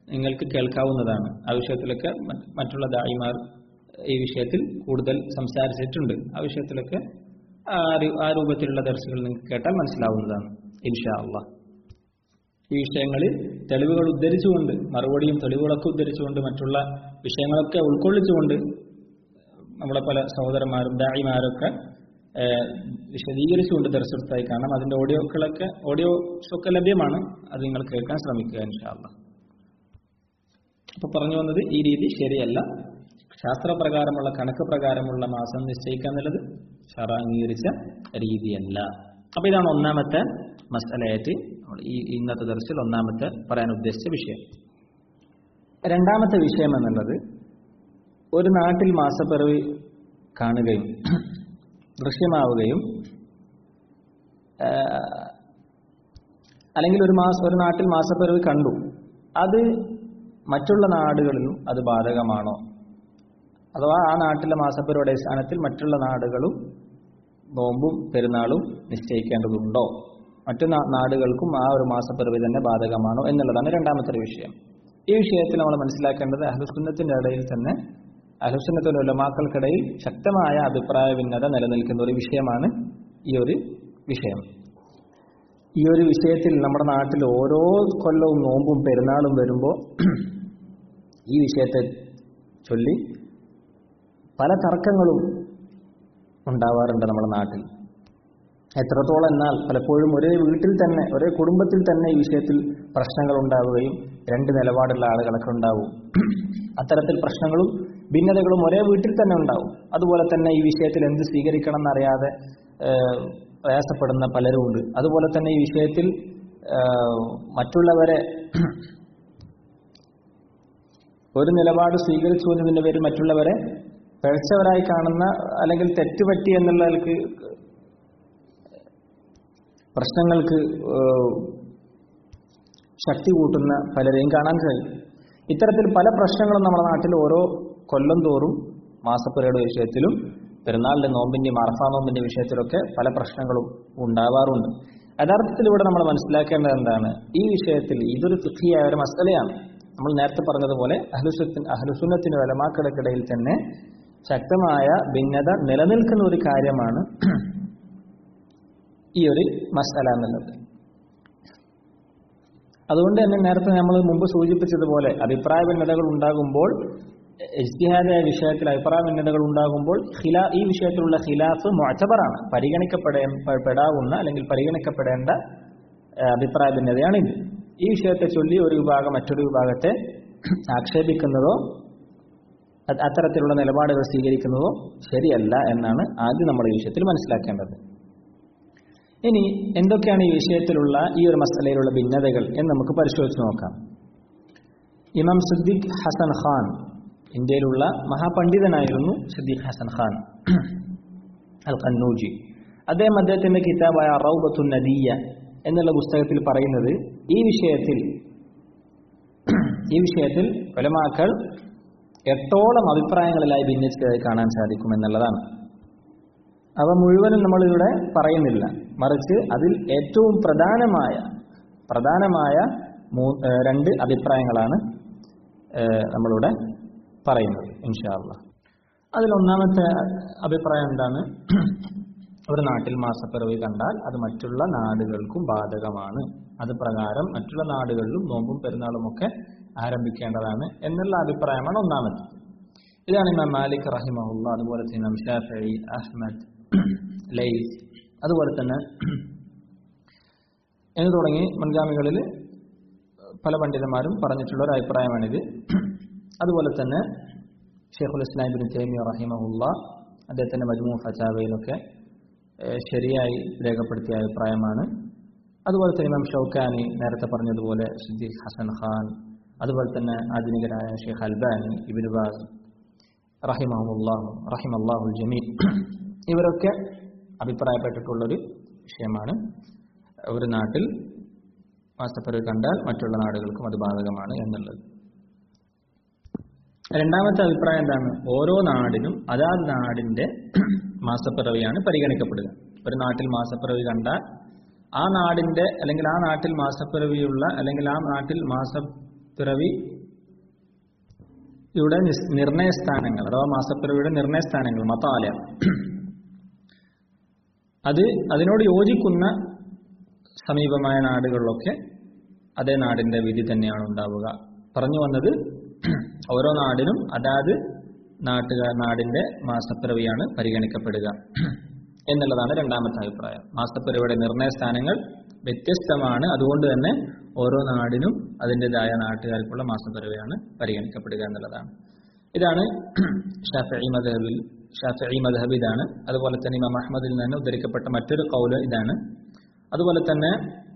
നിങ്ങൾക്ക് കേൾക്കാവുന്നതാണ് ആ വിഷയത്തിലൊക്കെ മറ്റ് മറ്റുള്ള ദായിമാർ ഈ വിഷയത്തിൽ കൂടുതൽ സംസാരിച്ചിട്ടുണ്ട് ആ വിഷയത്തിലൊക്കെ ആ രു- ആ രൂപത്തിലുള്ള ദർശകൾ നിങ്ങൾക്ക് കേട്ടാൽ മനസ്സിലാവുന്നതാണ് ഇൻഷാ അള്ളാഹ് ഈ വിഷയങ്ങളിൽ തെളിവുകൾ ഉദ്ധരിച്ചുകൊണ്ട് മറുപടിയും തെളിവുകളൊക്കെ ഉദ്ധരിച്ചുകൊണ്ട് മറ്റുള്ള വിഷയങ്ങളൊക്കെ ഉൾക്കൊള്ളിച്ചുകൊണ്ട് നമ്മളെ പല സഹോദരന്മാരും ദായിമാരൊക്കെ ഏഹ്, വിശദീകരിച്ചുകൊണ്ട് ദർശനത്തായി കാണാം അതിന്റെ ഓഡിയോകളൊക്കെ ഓഡിയോസ് ഒക്കെ ലഭ്യമാണ് അത് നിങ്ങൾ കേൾക്കാൻ ശ്രമിക്കുക ഇൻഷാല്ല അപ്പൊ പറഞ്ഞു വന്നത് ഈ രീതി ശരിയല്ല ശാസ്ത്രപ്രകാരമുള്ള കണക്ക് പ്രകാരമുള്ള മാസം നിശ്ചയിക്കുക എന്നുള്ളത് ഷറ അംഗീകരിച്ച രീതിയല്ല അപ്പൊ ഇതാണ് ഒന്നാമത്തെ മസലയായിട്ട് നമ്മൾ ഈ ഇന്നത്തെ ദർശയിൽ ഒന്നാമത്തെ പറയാൻ ഉദ്ദേശിച്ച വിഷയം രണ്ടാമത്തെ വിഷയം എന്നുള്ളത് ഒരു നാട്ടിൽ മാസപ്പിറവി കാണുകയും ദൃശ്യമാവുകയും ആ, അല്ലെങ്കിൽ ഒരു മാസം ഒരു നാട്ടിൽ മാസപ്പിറവി കണ്ടു അത് മറ്റുള്ള നാടുകളിലും അത് ബാധകമാണോ അഥവാ ആ നാട്ടിലെ മാസപ്പിറവിയുടെ അടിസ്ഥാനത്തിൽ മറ്റുള്ള നാടുകളും നോമ്പും പെരുന്നാളും നിശ്ചയിക്കേണ്ടതുണ്ടോ മറ്റു നാ- നാടുകൾക്കും ആ ഒരു മാസപ്പിറവി തന്നെ ബാധകമാണോ എന്നുള്ളതാണ് രണ്ടാമത്തെ ഒരു വിഷയം ഈ വിഷയത്തിൽ നമ്മൾ മനസ്സിലാക്കേണ്ടത് അഹ്ലുസുന്നത്തിന്റെ ഇടയിൽ തന്നെ അഹ്ലുസുന്നത്തിന്റെ ഉലമാക്കൾക്കിടയിൽ ശക്തമായ അഭിപ്രായ ഭിന്നത നിലനിൽക്കുന്ന ഒരു വിഷയമാണ് ഈ ഒരു വിഷയം ഈ ഒരു വിഷയത്തിൽ നമ്മുടെ നാട്ടിൽ ഓരോ കൊല്ലവും നോമ്പും പെരുന്നാളും വരുമ്പോൾ ഈ വിഷയത്തെ ചൊല്ലി പല തർക്കങ്ങളും ഉണ്ടാവാറുണ്ട് നമ്മുടെ നാട്ടിൽ എത്രത്തോളം എന്നാൽ പലപ്പോഴും ഒരേ വീട്ടിൽ തന്നെ ഒരേ കുടുംബത്തിൽ തന്നെ ഈ വിഷയത്തിൽ പ്രശ്നങ്ങൾ ഉണ്ടാവുകയും രണ്ട് നിലപാടുള്ള ആളുകളൊക്കെ ഉണ്ടാവും അത്തരത്തിൽ പ്രശ്നങ്ങളും ഭിന്നതകളും ഒരേ വീട്ടിൽ തന്നെ ഉണ്ടാവും അതുപോലെ തന്നെ ഈ വിഷയത്തിൽ എന്ത് സ്വീകരിക്കണം എന്നറിയാതെ ഏഹ്, പ്രയാസപ്പെടുന്ന പലരുമുണ്ട് അതുപോലെ തന്നെ ഈ വിഷയത്തിൽ ഏഹ്, മറ്റുള്ളവരെ ഒരു നിലപാട് സ്വീകരിച്ചു എന്നതിന്റെ പേരിൽ മറ്റുള്ളവരെ പിഴച്ചവരായി കാണുന്ന അല്ലെങ്കിൽ തെറ്റുപറ്റി എന്നുള്ള നിലക്ക് പ്രശ്നങ്ങൾക്ക് ഏഹ്, ശക്തി കൂട്ടുന്ന പലരെയും കാണാൻ കഴിയും ഇത്തരത്തിൽ പല പ്രശ്നങ്ങളും നമ്മുടെ നാട്ടിൽ ഓരോ കൊല്ലം തോറും മാസപ്പുരയുടെ വിഷയത്തിലും പെരുന്നാളിന്റെ നോമ്പിന്റെ മറഫ നോമ്പിന്റെ വിഷയത്തിലൊക്കെ പല പ്രശ്നങ്ങളും ഉണ്ടാവാറുണ്ട് യഥാർത്ഥത്തിൽ ഇവിടെ നമ്മൾ മനസ്സിലാക്കേണ്ടത് എന്താണ് ഈ വിഷയത്തിൽ ഇതൊരു ഫിഖിയായ ഒരു മസലയാണ് നമ്മൾ നേരത്തെ പറഞ്ഞതുപോലെ അഹ്ലുസുത്തിന് അഹ്ലുസുന്നത്തിന് വലമാക്കടക്കിടയിൽ തന്നെ ശക്തമായ ഭിന്നത നിലനിൽക്കുന്ന ഒരു കാര്യമാണ് ഈ ഒരു മസല എന്നുള്ളത് അതുകൊണ്ട് തന്നെ നേരത്തെ നമ്മൾ മുമ്പ് സൂചിപ്പിച്ചതുപോലെ അഭിപ്രായ ഭിന്നതകൾ ഉണ്ടാകുമ്പോൾ ഇജ്തിഹാദായ വിഷയത്തിൽ അഭിപ്രായ ഭിന്നതകൾ ഉണ്ടാകുമ്പോൾ ഖിലാ ഈ വിഷയത്തിലുള്ള ഖിലാഫ് മുഅത്തബറാണ് പരിഗണിക്കപ്പെടേ പെടാവുന്ന അല്ലെങ്കിൽ പരിഗണിക്കപ്പെടേണ്ട ഏഹ്, അഭിപ്രായ ഭിന്നതയാണിത് ഈ വിഷയത്തെ ചൊല്ലി ഒരു വിഭാഗം മറ്റൊരു വിഭാഗത്തെ ആക്ഷേപിക്കുന്നതോ അത് അത്തരത്തിലുള്ള നിലപാടുകൾ സ്വീകരിക്കുന്നതോ ശരിയല്ല എന്നാണ് ആദ്യം നമ്മൾ ഈ വിഷയത്തിൽ മനസ്സിലാക്കേണ്ടത് ഇനി എന്തൊക്കെയാണ് ഈ വിഷയത്തിലുള്ള ഈ ഒരു മസലയിലുള്ള ഭിന്നതകൾ എന്ന് നമുക്ക് പരിശോധിച്ച് നോക്കാം ഇമാം സിദ്ദീഖ് ഹസൻ ഖാൻ ഇന്ത്യയിലുള്ള മഹാപണ്ഡിതനായിരുന്നു സിദ്ദീഖ് ഹസൻ ഖാൻ അൽ ഖന്നൂജി അദ്ദേഹം അദ്ദേഹത്തിന്റെ കിതാബായ റൗബത്തു നദിയ എന്നുള്ള പുസ്തകത്തിൽ പറയുന്നത് ഈ വിഷയത്തിൽ ഈ വിഷയത്തിൽ ഉലമാക്കൾ എട്ടോളം അഭിപ്രായങ്ങളിലായി ഭിന്നിച്ചതായി കാണാൻ സാധിക്കും എന്നുള്ളതാണ് അവ മുഴുവനും നമ്മളിവിടെ പറയുന്നില്ല മറിച്ച് അതിൽ ഏറ്റവും പ്രധാനമായ പ്രധാനമായ മൂ ഏഹ് രണ്ട് അഭിപ്രായങ്ങളാണ് ഏഹ് നമ്മളിവിടെ പറയുന്നത് ഇൻഷാല്ല അതിൽ ഒന്നാമത്തെ അഭിപ്രായം എന്താണ് ഒരു നാട്ടിൽ മാസപ്പിറവി കണ്ടാൽ അത് മറ്റുള്ള നാടുകൾക്കും ബാധകമാണ് അത് പ്രകാരം മറ്റുള്ള നാടുകളിലും നോമ്പും പെരുന്നാളും ഒക്കെ ആരംഭിക്കേണ്ടതാണ് എന്നുള്ള അഭിപ്രായമാണ് ഒന്നാമത്തെ ഇതാണ് ഇമാം മാലിക് റഹിമഹുല്ല അതുപോലെ തന്നെ ഇമാം ഷാഫി അഹ്മദ് ലൈസ് അതുപോലെ തന്നെ എന്ന് തുടങ്ങി മുൻഗാമികളിൽ പല പണ്ഡിതന്മാരും പറഞ്ഞിട്ടുള്ള ഒരു അഭിപ്രായമാണിത് അതുപോലെ തന്നെ ഷെയ്ഖുൽ ഇസ്ലാം ബിൻ തൈമിയ റഹിമഹുല്ല അദ്ദേഹത്തിന്റെ മജ്മു ഫച്ചാവയിലൊക്കെ ഏഹ്, ശരിയായി രേഖപ്പെടുത്തിയ അഭിപ്രായമാണ് അതുപോലെ തന്നെ ഇമാം ഷൗക്കാനി നേരത്തെ പറഞ്ഞതുപോലെ സിദ്ദീഖ് ഹസൻ ഖാൻ അതുപോലെ തന്നെ ആധുനികരായ ഷെയ്ഖ് അൽബാനി ഇബിൻ ബാസ് റഹിമഹുല്ലാഹു റഹിമല്ലാഹുൽ ജമീൽ ഇവരൊക്കെ അഭിപ്രായപ്പെട്ടിട്ടുള്ളൊരു വിഷയമാണ് ഒരു നാട്ടിൽ മാസപ്പിറവി കണ്ടാൽ മറ്റുള്ള നാടുകൾക്കും അത് ബാധകമാണ് എന്നുള്ളത് രണ്ടാമത്തെ അഭിപ്രായം എന്താണ് ഓരോ നാടിനും അതാത് നാടിന്റെ മാസപ്പിറവിയാണ് പരിഗണിക്കപ്പെടുക ഒരു നാട്ടിൽ മാസപ്പിറവി കണ്ടാൽ ആ നാടിന്റെ അല്ലെങ്കിൽ ആ നാട്ടിൽ മാസപ്പിറവിയുള്ള അല്ലെങ്കിൽ ആ നാട്ടിൽ മാസപ്പിറവി ഇവിടെ നിസ്- നിർണയസ്ഥാനങ്ങൾ അഥവാ മാസപ്പിറവിയുടെ നിർണയസ്ഥാനങ്ങൾ മതാല അത് അതിനോട് യോജിക്കുന്ന സമീപമായ നാടുകളിലൊക്കെ അതേ നാടിന്റെ വിധി തന്നെയാണ് ഉണ്ടാവുക പറഞ്ഞു വന്നത് ഓരോ നാടിനും അതാത് നാട്ടുകാർ നാടിന്റെ മാസപ്പിറവിയാണ് പരിഗണിക്കപ്പെടുക എന്നുള്ളതാണ് രണ്ടാമത്തെ അഭിപ്രായം മാസപ്പിറവിയുടെ നിർണയ സ്ഥാനങ്ങൾ വ്യത്യസ്തമാണ് അതുകൊണ്ട് തന്നെ ഓരോ നാടിനും അതിൻ്റെതായ നാട്ടുകാർക്കുള്ള മാസപ്പിറവിയാണ് പരിഗണിക്കപ്പെടുക എന്നുള്ളതാണ് ഇതാണ് ഷാഫി മദഹബിൽ ഷാഫി മദഹബ് ഇതാണ് അതുപോലെ തന്നെ ഇമാം അഹമ്മദിൽ നിന്ന് ഉദ്ധരിക്കപ്പെട്ട മറ്റൊരു കൗല് ഇതാണ് അതുപോലെ തന്നെ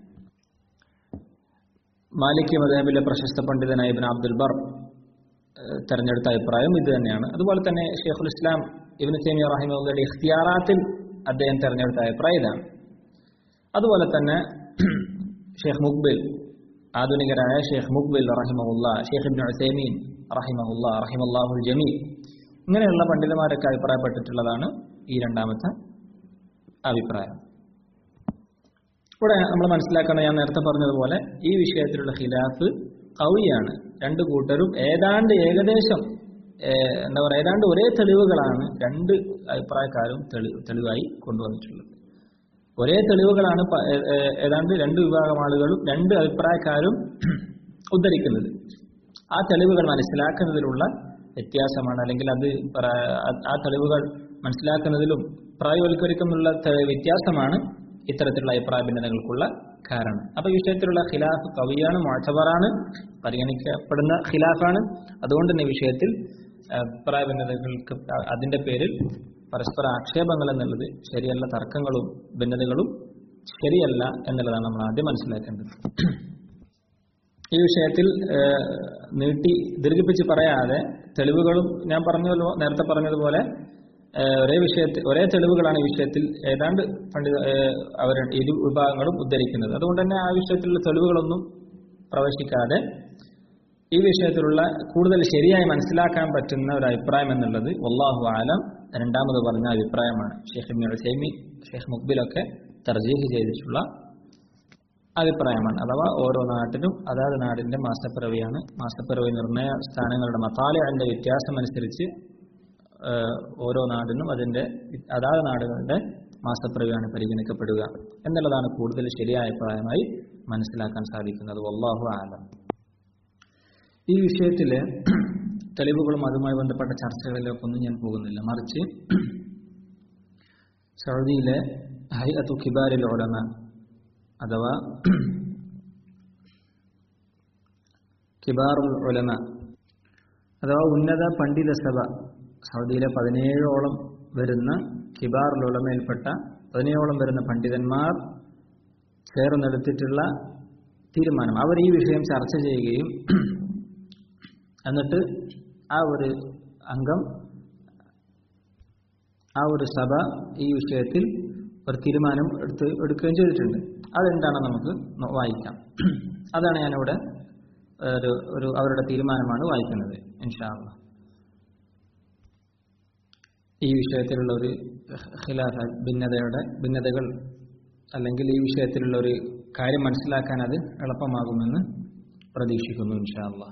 മാലിക് മദഹബിലെ പ്രശസ്ത പണ്ഡിതനായ ഇബിൻ അബ്ദുൽ ബർ ഏഹ്, തെരഞ്ഞെടുത്ത അഭിപ്രായം ഇത് തന്നെയാണ് അതുപോലെ തന്നെ ഷെയ്ഖുൽ ഇസ്ലാം ഇബിൻ തൈമിയ റഹിമുള്ളയുടെ ഇഖ്തിയാറാത്തിൽ അദ്ദേഹം തെരഞ്ഞെടുത്ത അഭിപ്രായം ഇതാണ് അതുപോലെ തന്നെ ഷെയ്ഖ് മുഖ്ബിൽ ആധുനികരായ ഷെയ്ഖ് മുഖ്ബിൽ റഹിമഹുല്ല ഷെയ്ഖ് ഇബ്നു ഉസൈമീൻ റഹിമഹുല്ല റഹിമല്ലാഹുൽ ജമീ ഇങ്ങനെയുള്ള പണ്ഡിതന്മാരൊക്കെ അഭിപ്രായപ്പെട്ടിട്ടുള്ളതാണ് ഈ രണ്ടാമത്തെ അഭിപ്രായം ഇവിടെ നമ്മൾ മനസ്സിലാക്കണം ഞാൻ നേരത്തെ പറഞ്ഞതുപോലെ ഈ വിഷയത്തിലുള്ള ഖിലാഫ് കവിയാണ് രണ്ടു കൂട്ടരും ഏതാണ്ട് ഏകദേശം ഏഹ്, എന്താ പറയുക ഏതാണ്ട് ഒരേ തെളിവുകളാണ് രണ്ട് അഭിപ്രായക്കാരും തെളി തെളിവായി കൊണ്ടുവന്നിട്ടുള്ളത് ഒരേ തെളിവുകളാണ് പ- ഏ- ഏ- ഏതാണ്ട് രണ്ട് വിഭാഗം ആളുകളും രണ്ട് അഭിപ്രായക്കാരും ഉദ്ധരിക്കുന്നത് ആ തെളിവുകൾ മനസ്സിലാക്കുന്നതിലുള്ള വ്യത്യാസമാണ് അല്ലെങ്കിൽ അത് പറ- ആ- ആ തെളിവുകൾ മനസ്സിലാക്കുന്നതിലും പ്രായോഗികരിക്കുന്നുള്ള ത- വ്യത്യാസമാണ് ഇത്തരത്തിലുള്ള അഭിപ്രായ ഭിന്നതകൾക്കുള്ള കാരണം അപ്പൊ ഈ വിഷയത്തിലുള്ള ഖിലാഫ് കവിയാണ് മുഴച്ചവറാണ് പരിഗണിക്കപ്പെടുന്ന ഖിലാഫാണ് അതുകൊണ്ട് തന്നെ ഈ വിഷയത്തിൽ അഭിപ്രായ ഭിന്നതകൾക്ക് അ- അതിന്റെ പേരിൽ പരസ്പര ആക്ഷേപങ്ങൾ എന്നുള്ളത് ശരിയല്ല തർക്കങ്ങളും ഭിന്നതകളും ശരിയല്ല എന്നുള്ളതാണ് നമ്മൾ ആദ്യം മനസ്സിലാക്കേണ്ടത് ഈ വിഷയത്തിൽ ഏഹ്, നീട്ടി ദീർഘിപ്പിച്ച് പറയാതെ തെളിവുകളും ഞാൻ പറഞ്ഞല്ലോ നേരത്തെ പറഞ്ഞതുപോലെ ഏഹ്, ഒരേ വിഷയത്തിൽ ഒരേ തെളിവുകളാണ് ഈ വിഷയത്തിൽ ഏതാണ്ട് പണ്ഡിത ഏഹ്, അവർ ഇരു വിഭാഗങ്ങളും ഉദ്ധരിക്കുന്നത് അതുകൊണ്ട് തന്നെ ആ വിഷയത്തിലുള്ള തെളിവുകളൊന്നും പ്രവേശിക്കാതെ ഈ വിഷയത്തിലുള്ള കൂടുതൽ ശരിയായി മനസ്സിലാക്കാൻ പറ്റുന്ന ഒരു അഭിപ്രായം എന്നുള്ളത് വല്ലാഹു ആലം രണ്ടാമത് പറഞ്ഞ അഭിപ്രായമാണ് ഷെയ്ഖ് ഇബ്നു ഉസൈമീൻ ഷെയ്ഖ് മുഖ്ബിലൊക്കെ തർജീഹ് ചെയ്തിട്ടുള്ള അഭിപ്രായമാണ് അഥവാ ഓരോ നാട്ടിലും അതാത് നാടിന്റെ മാസപ്പിറവിയാണ് മാസപ്പിറവി നിർണയ സ്ഥാനങ്ങളുടെ മതാലയുടെ വ്യത്യാസം അനുസരിച്ച് ഏഹ്, ഓരോ നാടിനും അതിന്റെ അതാത് നാടുകളുടെ മാസപ്പിറവിയാണ് പരിഗണിക്കപ്പെടുക എന്നുള്ളതാണ് കൂടുതൽ ശരിയായ അഭിപ്രായമായി മനസ്സിലാക്കാൻ സാധിക്കുന്നത് വല്ലാഹു ആലം ഈ വിഷയത്തിലെ തെളിവുകളും അതുമായി ബന്ധപ്പെട്ട ചർച്ചകളിലേക്ക് ഒന്നും ഞാൻ പോകുന്നില്ല മറിച്ച് സൗദിയിലെ ഹൈഅത്തു ഖിബാരിൽ ഉലമ അഥവാ കിബാറുൽ ഉലമ അഥവാ ഉന്നത പണ്ഡിത സഭ സൗദിയിലെ പതിനേഴോളം വരുന്ന കിബാറുൽ ഉലമയിൽപ്പെട്ട പതിനേഴോളം വരുന്ന പണ്ഡിതന്മാർ ചേർന്നെടുത്തിട്ടുള്ള തീരുമാനം അവർ ഈ വിഷയം ചർച്ച ചെയ്യുകയും എന്നിട്ട് ആ ഒരു അംഗം ആ ഒരു സഭ ഈ വിഷയത്തിൽ ഒരു തീരുമാനം എടുത്ത് എടുക്കുകയും ചെയ്തിട്ടുണ്ട് അതെന്താണെന്ന് നമുക്ക് നോ- വായിക്കാം അതാണ് ഞാനിവിടെ ഒരു ഒരു അവരുടെ തീരുമാനമാണ് വായിക്കുന്നത് ഇൻഷാല്ല ഈ വിഷയത്തിലുള്ള ഒരു ഖിലാഫ ഭിന്നതയുടെ ഭിന്നതകൾ അല്ലെങ്കിൽ ഈ വിഷയത്തിലുള്ള ഒരു കാര്യം മനസ്സിലാക്കാൻ അത് എളുപ്പമാകുമെന്ന് പ്രതീക്ഷിക്കുന്നു ഇൻഷാല്ല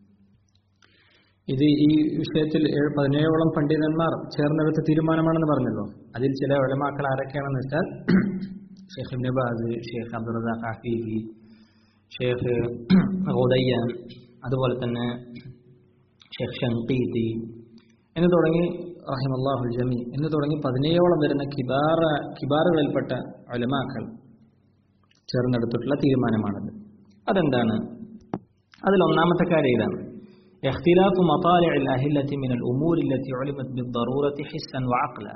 ഇത് ഈ വിഷയത്തിൽ ഏഴ് പതിനേഴോളം പണ്ഡിതന്മാർ ചേർന്നെടുത്ത തീരുമാനമാണെന്ന് പറഞ്ഞല്ലോ അതിൽ ചില ഉലമാക്കൾ ആരൊക്കെയാണെന്ന് വെച്ചാൽ Sheikh Ibn Baz Sheikh Abdul Razzaq Afifi Sheikh ഉദയ്യാൻ അതുപോലെ തന്നെ ഷെയ്ഖ് ഷൻഖീതി എന്ന് തുടങ്ങി റഹിമല്ലാഹുൽ ജമി എന്ന് തുടങ്ങി പതിനേഴോളം വരുന്ന കിബാറ കിബാറുകളിൽപ്പെട്ട ഉലമാക്കൾ ചേർന്നെടുത്തിട്ടുള്ള തീരുമാനമാണത് അതെന്താണ് അതിൽ ഒന്നാമത്തെ കാര്യം ഇതാണ് اختلاف مطالع الأهلة من الأمور التي علمت بالضرورة حسا وعقلا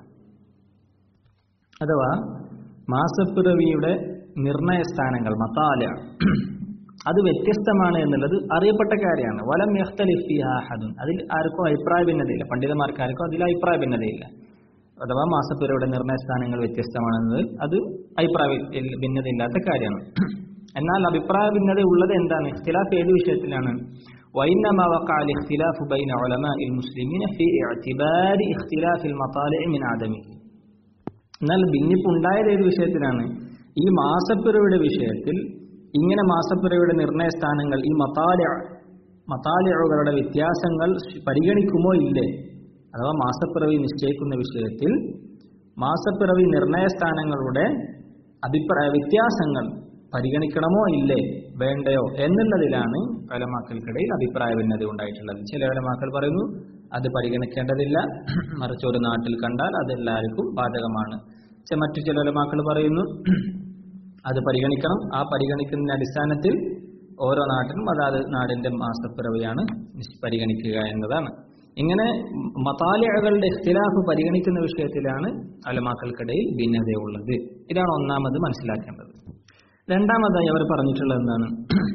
അഥവാ മാസപ്പിറവിയുടെ നിർണയ സ്ഥാനങ്ങൾ മതാല അത് വ്യത്യസ്തമാണ് എന്നുള്ളത് അറിയപ്പെട്ട കാര്യമാണ് വലം യഖ്തലിഫ് ഫീഹാ അഹദുൻ അതിൽ ആർക്കും അഭിപ്രായ ഭിന്നതയില്ല പണ്ഡിതന്മാർക്ക് ആർക്കും അതിൽ അഭിപ്രായ ഭിന്നതയില്ല അഥവാ മാസപ്പിറവിയുടെ നിർണയ സ്ഥാനങ്ങൾ വ്യത്യസ്തമാണെന്നത് അത് അഭിപ്രായ വി- ഭിന്നതയില്ലാത്ത കാര്യമാണ് എന്നാൽ അഭിപ്രായ ഭിന്നത ഉള്ളത് എന്താണ് ഇഖ്തിലാഫ് ഏത് വിഷയത്തിലാണ് وإنما وقع الاختلاف بين علماء المسلمين في اعتبار اختلاف المطالع من عدمه എന്നാൽ ഭിന്നിപ്പ് ഉണ്ടായത് ഏത് വിഷയത്തിലാണ് ഈ മാസപ്പിറവിയുടെ വിഷയത്തിൽ ഇങ്ങനെ മാസപ്പിറവിയുടെ നിർണയ സ്ഥാനങ്ങൾ ഈ മതാല മതാലികളുടെ വ്യത്യാസങ്ങൾ പരിഗണിക്കുമോ ഇല്ലേ അഥവാ മാസപ്പിറവി നിശ്ചയിക്കുന്ന വിഷയത്തിൽ മാസപ്പിറവി നിർണയസ്ഥാനങ്ങളുടെ അഭിപ്രായ വ്യത്യാസങ്ങൾ പരിഗണിക്കണമോ ഇല്ലേ വേണ്ടയോ എന്നുള്ളതിലാണ് പലമാക്കൾക്കിടയിൽ അഭിപ്രായ ഭിന്നത ഉണ്ടായിട്ടുള്ളത് ചില പലമാക്കൾ പറയുന്നു അത് പരിഗണിക്കേണ്ടതില്ല മറിച്ച് ഒരു നാട്ടിൽ കണ്ടാൽ അത് എല്ലാവർക്കും ബാധകമാണ് ചെ- മറ്റു ചില പലമാക്കൾ പറയുന്നു അത് പരിഗണിക്കണം ആ പരിഗണിക്കുന്നതിന്റെ അടിസ്ഥാനത്തിൽ ഓരോ നാട്ടിലും അതാത് നാടിന്റെ മാസപ്പിറവിയാണ് നിസ് പരിഗണിക്കുക എന്നതാണ് ഇങ്ങനെ മതാലികളുടെ ഇഖ്തിലാഫ് പരിഗണിക്കുന്ന വിഷയത്തിലാണ് അലമാക്കൾക്കിടയിൽ ഭിന്നതയുള്ളത് ഇതാണ് ഒന്നാമത് മനസ്സിലാക്കേണ്ടത് രണ്ടാമതായി അവർ പറഞ്ഞിട്ടുള്ളത് എന്താണ്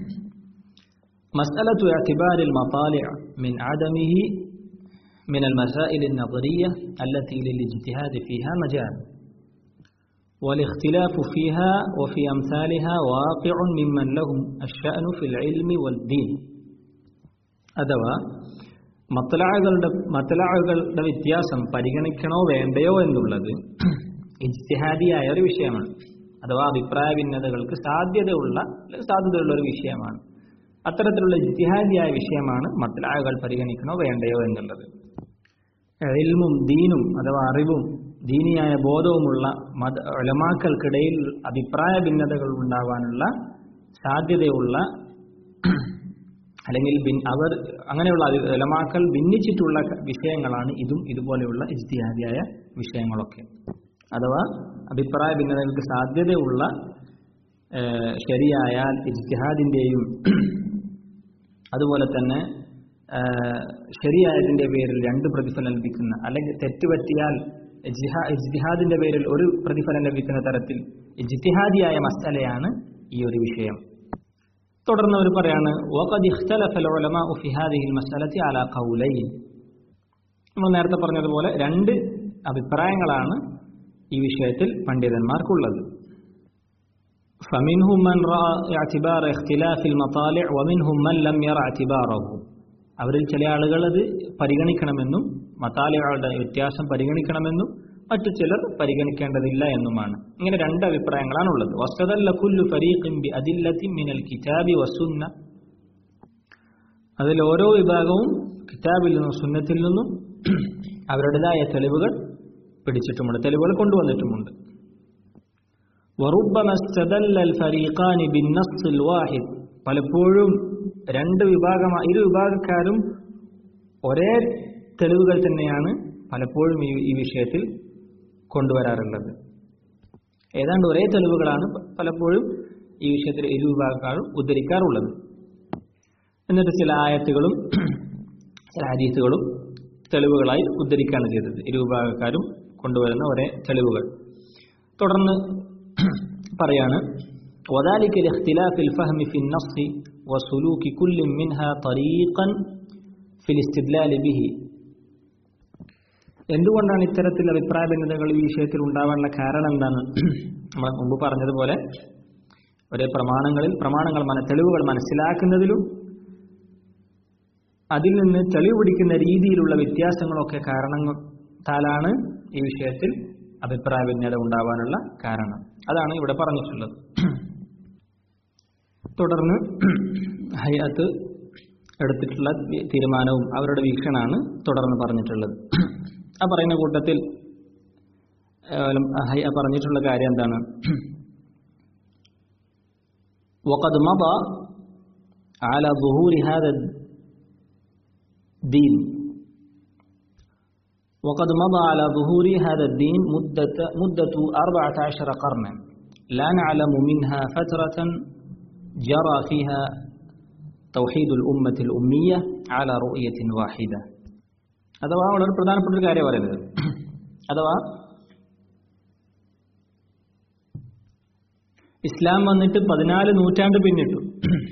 مسألة اعتبار المطالع من عدمه من المسائل النظرية التي للاجتهاد فيها مجال والاختلاف فيها وفي أمثالها واقع ممن لهم الشأن في العلم والدين അഥവാ മത്തലാകളുടെ മത്തലാകളുടെ വ്യത്യാസം പരിഗണിക്കണോ വേണ്ടയോ എന്നുള്ളത് ഇജ്തിഹാദിയായ ഒരു വിഷയമാണ് അഥവാ അഭിപ്രായ ഭിന്നതകൾക്ക് സാധ്യതയുള്ള അല്ലെങ്കിൽ സാധ്യതയുള്ള ഒരു വിഷയമാണ് അത്തരത്തിലുള്ള ഇജ്തിഹാദിയായ വിഷയമാണ് മത്തലാകൾ പരിഗണിക്കണോ വേണ്ടയോ എന്നുള്ളത് എൽമും ദീനും അഥവാ അറിവും ദീനിയായ ബോധവുമുള്ള മത ഒലമാക്കൾക്കിടയിൽ അഭിപ്രായ ഭിന്നതകൾ ഉണ്ടാവാനുള്ള സാധ്യതയുള്ള അല്ലെങ്കിൽ ഭിൻ- അവർ അങ്ങനെയുള്ള ഒലമാക്കൾ ഭിന്നിച്ചിട്ടുള്ള വിഷയങ്ങളാണ് ഇതും ഇതുപോലെയുള്ള ഇജ്തിഹാദിയായ വിഷയങ്ങളൊക്കെ അഥവാ അഭിപ്രായ ഭിന്നതകൾക്ക് സാധ്യതയുള്ള ഏഹ്, ശരിയായാൽ ഇജ്തിഹാദിന്റെയും അതുപോലെ തന്നെ ആഹ്, ശരിയായതിന്റെ പേരിൽ രണ്ട് പ്രതിഫലം ലഭിക്കുന്ന അല്ലെങ്കിൽ തെറ്റുപറ്റിയാൽ ഇജ്തിഹാ- ഇജ്തിഹാദിന്റെ പേരിൽ ഒരു പ്രതിഫലം ലഭിക്കുന്ന തരത്തിൽ ഇജ്തിഹാദിയായ മസലയാണ് ഈ ഒരു വിഷയം തുടർന്ന് അവർ പറയാണ് وقد اختلف العلماء في هذه المسألة على قولين നമ്മൾ നേരത്തെ പറഞ്ഞതുപോലെ രണ്ട് അഭിപ്രായങ്ങളാണ് ഈ വിഷയത്തിൽ പണ്ഡിതന്മാർക്കുള്ളത് فمنهم من رأى اعتبار اختلاف المطالع ومنهم من لم يرى اعتباره അവരിൽ ചില ആളുകൾ അത് പരിഗണിക്കണമെന്നും മതാലകളുടെ വ്യത്യാസം പരിഗണിക്കണമെന്നും മറ്റു ചിലർ പരിഗണിക്കേണ്ടതില്ല എന്നുമാണ് ഇങ്ങനെ രണ്ട് അഭിപ്രായങ്ങളാണുള്ളത് വസ്തദല്ല കുല്ലു ഫരീഖിൻ ബി അദില്ലത്തിൻ മിനൽ കിതാബി വസുന്ന അതിൽ ഓരോ വിഭാഗവും കിതാബിൽ നിന്നും സുന്നത്തിൽ നിന്നും അവരുടേതായ തെളിവുകൾ പിടിച്ചിട്ടുമുണ്ട് തെളിവുകൾ കൊണ്ടുവന്നിട്ടുമുണ്ട് وربما استدل الفريقان بالنص الواحد പലപ്പോഴും രണ്ട് വിഭാഗം ഇരു വിഭാഗക്കാരും ഒരേ തെളിവുകൾ തന്നെയാണ് പലപ്പോഴും ഈ ഈ വിഷയത്തിൽ കൊണ്ടുവരാറുള്ളത് ഏതാണ്ട് ഒരേ തെളിവുകളാണ് പ- പലപ്പോഴും ഈ വിഷയത്തിൽ ഇരു വിഭാഗക്കാരും ഉദ്ധരിക്കാറുള്ളത് എന്നിട്ട് ചില ആയത്തുകളും ചില ഹദീസുകളും തെളിവുകളായി ഉദ്ധരിക്കുകയാണ് ചെയ്തത് ഇരു വിഭാഗക്കാരും കൊണ്ടുവരുന്ന ഒരേ തെളിവുകൾ തുടർന്ന് പറയാണ് وذلك لاختلاف الفهم في النص وسلوك كل منها طريقا في الاستدلال به എന്തുകൊണ്ടാണ് ഇത്തരത്തിൽ അഭിപ്രായ ഭിന്നതകൾ ഈ വിഷയത്തിൽ ഉണ്ടാവാനുള്ള കാരണം എന്താണ് നമ്മൾ മുമ്പ് പറഞ്ഞതുപോലെ ഒരേ പ്രമാണങ്ങളിൽ പ്രമാണങ്ങൾ മന തെളിവുകൾ മനസ്സിലാക്കുന്നതിലും അതിൽ നിന്ന് തെളിവ് പിടിക്കുന്ന രീതിയിലുള്ള വ്യത്യാസങ്ങളൊക്കെ കാരണത്താലാണ് ഈ വിഷയത്തിൽ അഭിപ്രായ ഭിന്നത ഉണ്ടാവാനുള്ള കാരണം അതാണ് ഇവിടെ പറഞ്ഞിട്ടുള്ളത് തുടർന്ന് ഹൈഅത്ത് എടുത്തിട്ടുള്ള തീരുമാനവും അവരുടെ വീക്ഷണമാണ് തുടർന്ന് പറഞ്ഞിട്ടുള്ളത് ആ പറയുന്ന കൂട്ടത്തിൽ ഏഹ്, ഹൈ- പറഞ്ഞിട്ടുള്ള കാര്യം എന്താണ് وقد مضى على ظهور هذا الدين وقد مضى على ظهور هذا الدين مدة, مدة أربعة عشر قرنا لا نعلم منها فترة جرى فيها توحيد الأمة الأمية على رؤية واحدة അഥവാ വളരെ പ്രധാനപ്പെട്ട ഒരു കാര്യം പറയുന്നത് അഥവാ ഇസ്ലാം വന്നിട്ട് പതിനാല് നൂറ്റാണ്ട് പിന്നിട്ടു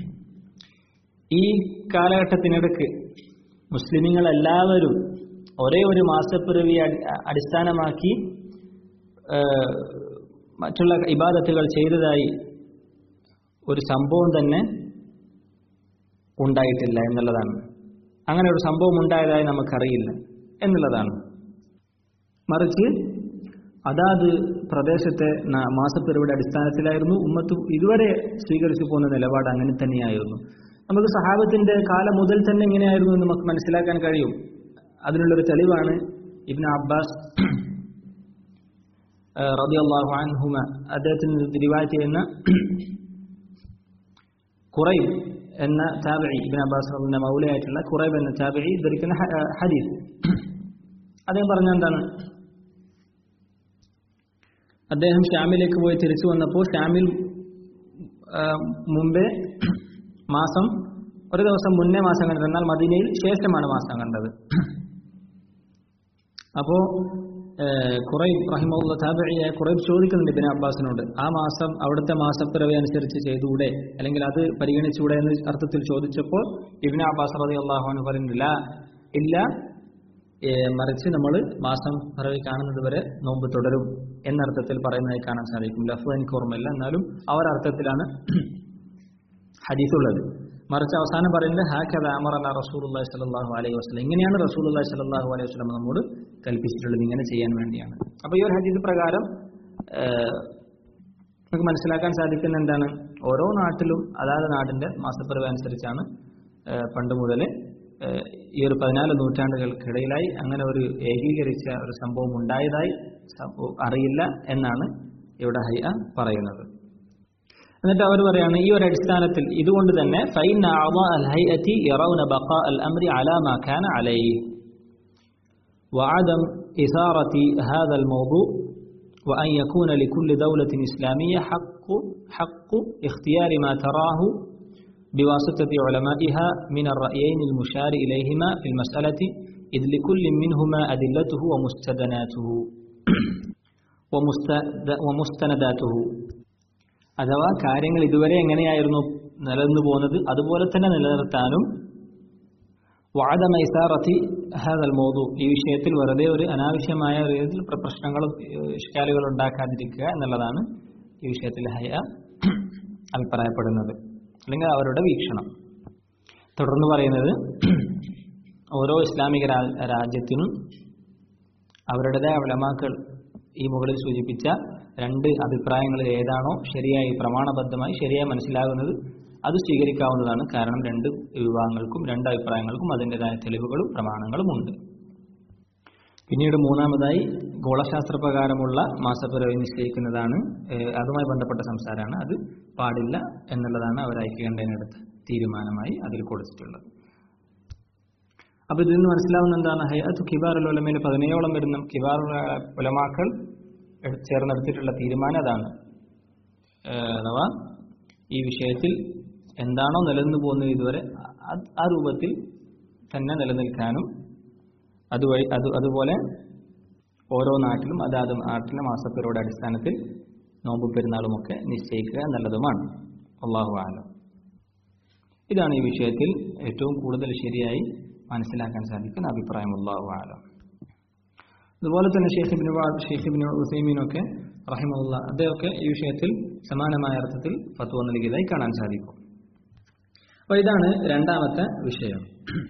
ഈ കാലഘട്ടത്തിനിടക്ക് മുസ്ലിമീങ്ങൾ എല്ലാവരും ഒരേ ഒരു മാസപ്പിറവി അടി- അടിസ്ഥാനമാക്കി ഏഹ്, മറ്റുള്ള ഇബാദത്തുകൾ ചെയ്തതായി ഒരു സംഭവം തന്നെ ഉണ്ടായിട്ടില്ല എന്നുള്ളതാണ് അങ്ങനെ ഒരു സംഭവം ഉണ്ടായതായി നമുക്കറിയില്ല എന്നുള്ളതാണ് മറിച്ച് അതാത് പ്രദേശത്തെ ന- മാസപ്പിറവിയുടെ അടിസ്ഥാനത്തിലായിരുന്നു ഉമ്മത്ത് ഇതുവരെ സ്വീകരിച്ചു പോകുന്ന നിലപാട് അങ്ങനെ തന്നെയായിരുന്നു നമുക്ക് സഹാബത്തിന്റെ കാലം മുതൽ തന്നെ എങ്ങനെയായിരുന്നു എന്ന് നമുക്ക് മനസ്സിലാക്കാൻ കഴിയും അതിനുള്ളൊരു തെളിവാണ് ഇബ്ൻ അബ്ബാസ് റബിഅള്ളാഹു അൻഹുമ അദ്ദേഹത്തിന് റിവായത്ത് ചെയ്യുന്ന കുറൈബ് എന്ന താബിഴി ഇബിൻ അബ്ബാസ് റബിന്റെ മൗലയായിട്ടുള്ള കുറൈബ് എന്ന താബിഴി ധരിക്കുന്ന ഹദീസ് അദ്ദേഹം പറഞ്ഞ എന്താണ് അദ്ദേഹം ഷാമിലേക്ക് പോയി തിരിച്ചു വന്നപ്പോൾ ഷാമിൽ മുമ്പേ മാസം ഒരു ദിവസം മുന്നേ മാസം കണ്ടത് എന്നാൽ മദീനയിൽ ശേഷമാണ് മാസം കണ്ടത് അപ്പോ കുറൈബ് റഹിമുള്ള താബിയായ കുറൈബ് ചോദിക്കുന്നുണ്ട് ഇബിൻ അബ്ബാസിനോട് ആ മാസം അവിടുത്തെ മാസപ്പിറവി അനുസരിച്ച് ചെയ്തുകൂടെ അല്ലെങ്കിൽ അത് പരിഗണിച്ചുകൂടെ എന്ന് അർത്ഥത്തിൽ ചോദിച്ചപ്പോൾ ഇബിൻ അബ്ബാസ് റതി അള്ളാഹുവിന് പറയുന്നില്ല ഇല്ല മറിച്ച് നമ്മൾ മാസം പിറവി കാണുന്നത് വരെ നോമ്പ് തുടരും എന്നർത്ഥത്തിൽ പറയുന്നതായി കാണാൻ സാധിക്കും ലഫു എനിക്ക് ഓർമ്മയില്ല എന്നാലും ആ ഒരർത്ഥത്തിലാണ് ഹദീസുള്ളത് മറിച്ച് അവസാനം പറയുന്നത് ഹാഖദ അമർ അല്ല റസൂലി സ്വല്ലല്ലാഹു അലൈഹി വസ്ലം ഇങ്ങനെയാണ് റസൂലി സ്വല്ലല്ലാഹു അലൈഹി വസ്ലം നമ്മോട് കൽപ്പിച്ചിട്ടുള്ളത് ഇങ്ങനെ ചെയ്യാൻ വേണ്ടിയാണ് അപ്പോൾ ഈ ഒരു ഹദീസ് പ്രകാരം നമുക്ക് മനസ്സിലാക്കാൻ സാധിക്കുന്ന എന്താണ് ഓരോ നാട്ടിലും അതാത് നാടിന്റെ മാസപ്പിറവ് അനുസരിച്ചാണ് പണ്ട് മുതൽ ഈ ഒരു പതിനാല് നൂറ്റാണ്ടുകൾക്കിടയിലായി അങ്ങനെ ഒരു ഏകീകരിച്ച ഒരു സംഭവം ഉണ്ടായതായി അറിയില്ല എന്നാണ് ഇവിടെ ഹൈ പറയുന്നത് എന്നിട്ട് അവർ പറയാണ് ഈ ഒരു അടിസ്ഥാനത്തിൽ ഇതുകൊണ്ട് തന്നെ ഫൈൻ الهيئة يرون بقاء الأمر على ما كان عليه وعدم إثارة هذا الموضوع وأن يكون لكل دولة إسلامية حق حق اختيار ما تراه بواسطة علمائها من الرأيين المشار إليهما في المسألة إذ لكل منهما أدلته ومستدناته ومستنداته അഥവാ കാര്യങ്ങൾ ഇതുവരെ എങ്ങനെയായിരുന്നു നിലനിന്നു പോകുന്നത് അതുപോലെ തന്നെ നിലനിർത്താനും വാദമൈസാറത്തി ഹാദൽ മോദു ഈ വിഷയത്തിൽ വെറുതെ ഒരു അനാവശ്യമായ ഒരു രീതിയിൽ പ്രശ്നങ്ങളും ഇഷ്കാലുകളും ഉണ്ടാക്കാതിരിക്കുക എന്നുള്ളതാണ് ഈ വിഷയത്തിൽ ഹയ അഭിപ്രായപ്പെടുന്നത് അല്ലെങ്കിൽ അവരുടെ വീക്ഷണം തുടർന്ന് പറയുന്നത് ഓരോ ഇസ്ലാമിക രാജ്യത്തിനും അവരുടേതായ ഉലമാക്കൾ ഈ മുകളിൽ സൂചിപ്പിച്ച രണ്ട് അഭിപ്രായങ്ങളിൽ ഏതാണോ ശരിയായി പ്രമാണബദ്ധമായി ശരിയായി മനസ്സിലാകുന്നത് അത് സ്വീകരിക്കാവുന്നതാണ് കാരണം രണ്ട് വിഭാഗങ്ങൾക്കും രണ്ട് അഭിപ്രായങ്ങൾക്കും അതിൻ്റെതായ തെളിവുകളും പ്രമാണങ്ങളും ഉണ്ട് പിന്നീട് മൂന്നാമതായി ഗോളശാസ്ത്രപ്രകാരമുള്ള മാസപ്പിറവി നിശ്ചയിക്കുന്നതാണ് അതുമായി ബന്ധപ്പെട്ട സംസാരമാണ് അത് പാടില്ല എന്നുള്ളതാണ് അവർ ഐക്യകണ്ഠേനെടുത്ത് തീരുമാനമായി അതിൽ കൊടുത്തിട്ടുള്ളത് അപ്പൊ ഇതിൽ നിന്ന് മനസ്സിലാവുന്ന എന്താണ് ഹയാത്ത് കിബാർ ഉലമയിൽ പതിനേഴോളം വരുന്ന കിബാർ ഉലമാക്കൾ ചേർന്നെടുത്തിട്ടുള്ള തീരുമാനം അതാണ് അഥവാ ഈ വിഷയത്തിൽ എന്താണോ നിലനിന്നു പോകുന്നത് ഇതുവരെ ആ രൂപത്തിൽ തന്നെ നിലനിൽക്കാനും അതുവഴി അത് അതുപോലെ ഓരോ നാട്ടിലും അതാത് നാട്ടിലെ മാസപ്പേരുടെ അടിസ്ഥാനത്തിൽ നോമ്പ് പെരുന്നാളുമൊക്കെ നിശ്ചയിക്കുക എന്നുള്ളതുമാണ് അള്ളാഹു ആലം ഇതാണ് ഈ വിഷയത്തിൽ ഏറ്റവും കൂടുതൽ ശരിയായി മനസ്സിലാക്കാൻ സാധിക്കുന്ന അഭിപ്രായം അള്ളാഹു ആലം അതുപോലെ തന്നെ ഷെയ്ഖ് ബിൻ ഷെയ്ഖ് ബിൻ ഉസൈമീനൊക്കെ റഹിമുള്ള അദ്ദേഹമൊക്കെ ഈ വിഷയത്തിൽ സമാനമായ അർത്ഥത്തിൽ ഫത്വ നൽകിയതായി കാണാൻ സാധിക്കും അപ്പോൾ ഇതാണ് രണ്ടാമത്തെ വിഷയം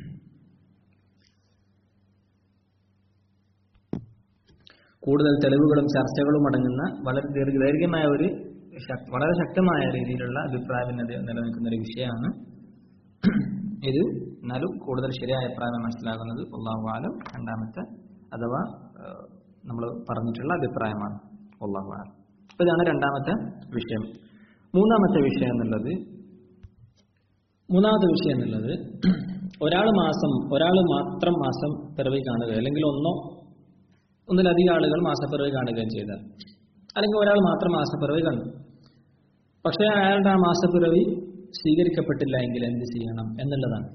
കൂടുതൽ തെളിവുകളും ചർച്ചകളും അടങ്ങുന്ന വളരെ ദീർഘ ദൈർഘ്യമായ ഒരു വളരെ ശക്തമായ രീതിയിലുള്ള അഭിപ്രായ ഭിന്നത നിലനിൽക്കുന്ന ഒരു വിഷയമാണ് ഇത് എന്നാലും കൂടുതൽ ശരിയായ അഭിപ്രായം മനസ്സിലാകുന്നത് ഒന്നാം രണ്ടാമത്തെ അഥവാ നമ്മൾ പറഞ്ഞിട്ടുള്ള അഭിപ്രായമാണ് ഒന്നാം അപ്പോൾ ഇതാണ് രണ്ടാമത്തെ വിഷയം മൂന്നാമത്തെ വിഷയം എന്നുള്ളത് മൂന്നാമത്തെ വിഷയം എന്നുള്ളത് ഒരാൾ മാസം ഒരാൾ മാത്രം മാസം പിറവി കാണുക അല്ലെങ്കിൽ ഒന്നോ ഒന്നിലധികം ആളുകൾ മാസപ്പിറവി കാണുകയും ചെയ്താൽ അല്ലെങ്കിൽ ഒരാൾ മാത്രം മാസപ്പിറവി കണ്ടു പക്ഷേ അയാളുടെ ആ മാസപ്പിറവി സ്വീകരിക്കപ്പെട്ടില്ല എങ്കിൽ എന്ത് ചെയ്യണം എന്നുള്ളതാണ്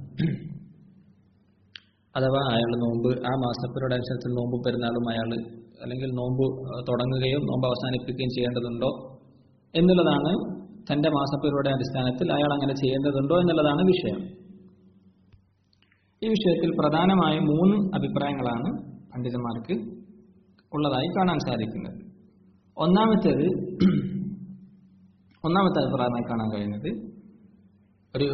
അഥവാ അയാൾ നോമ്പ് ആ മാസപ്പിറയുടെ അനുസരിച്ച് നോമ്പ് പെരുന്നാളും അയാൾ അല്ലെങ്കിൽ നോമ്പ് തുടങ്ങുകയും നോമ്പ് അവസാനിപ്പിക്കുകയും ചെയ്യേണ്ടതുണ്ടോ എന്നുള്ളതാണ് തന്റെ മാസപ്പിറയുടെ അടിസ്ഥാനത്തിൽ അയാൾ അങ്ങനെ ചെയ്യേണ്ടതുണ്ടോ എന്നുള്ളതാണ് വിഷയം ഈ വിഷയത്തിൽ പ്രധാനമായും മൂന്ന് അഭിപ്രായങ്ങളാണ് പണ്ഡിതന്മാർക്ക് ഉള്ളതായി കാണാൻ സാധിക്കുന്നത് ഒന്നാമത്തേത് ഒന്നാമത്തെ അഭിപ്രായമായി കാണാൻ കഴിയുന്നത് ഒരു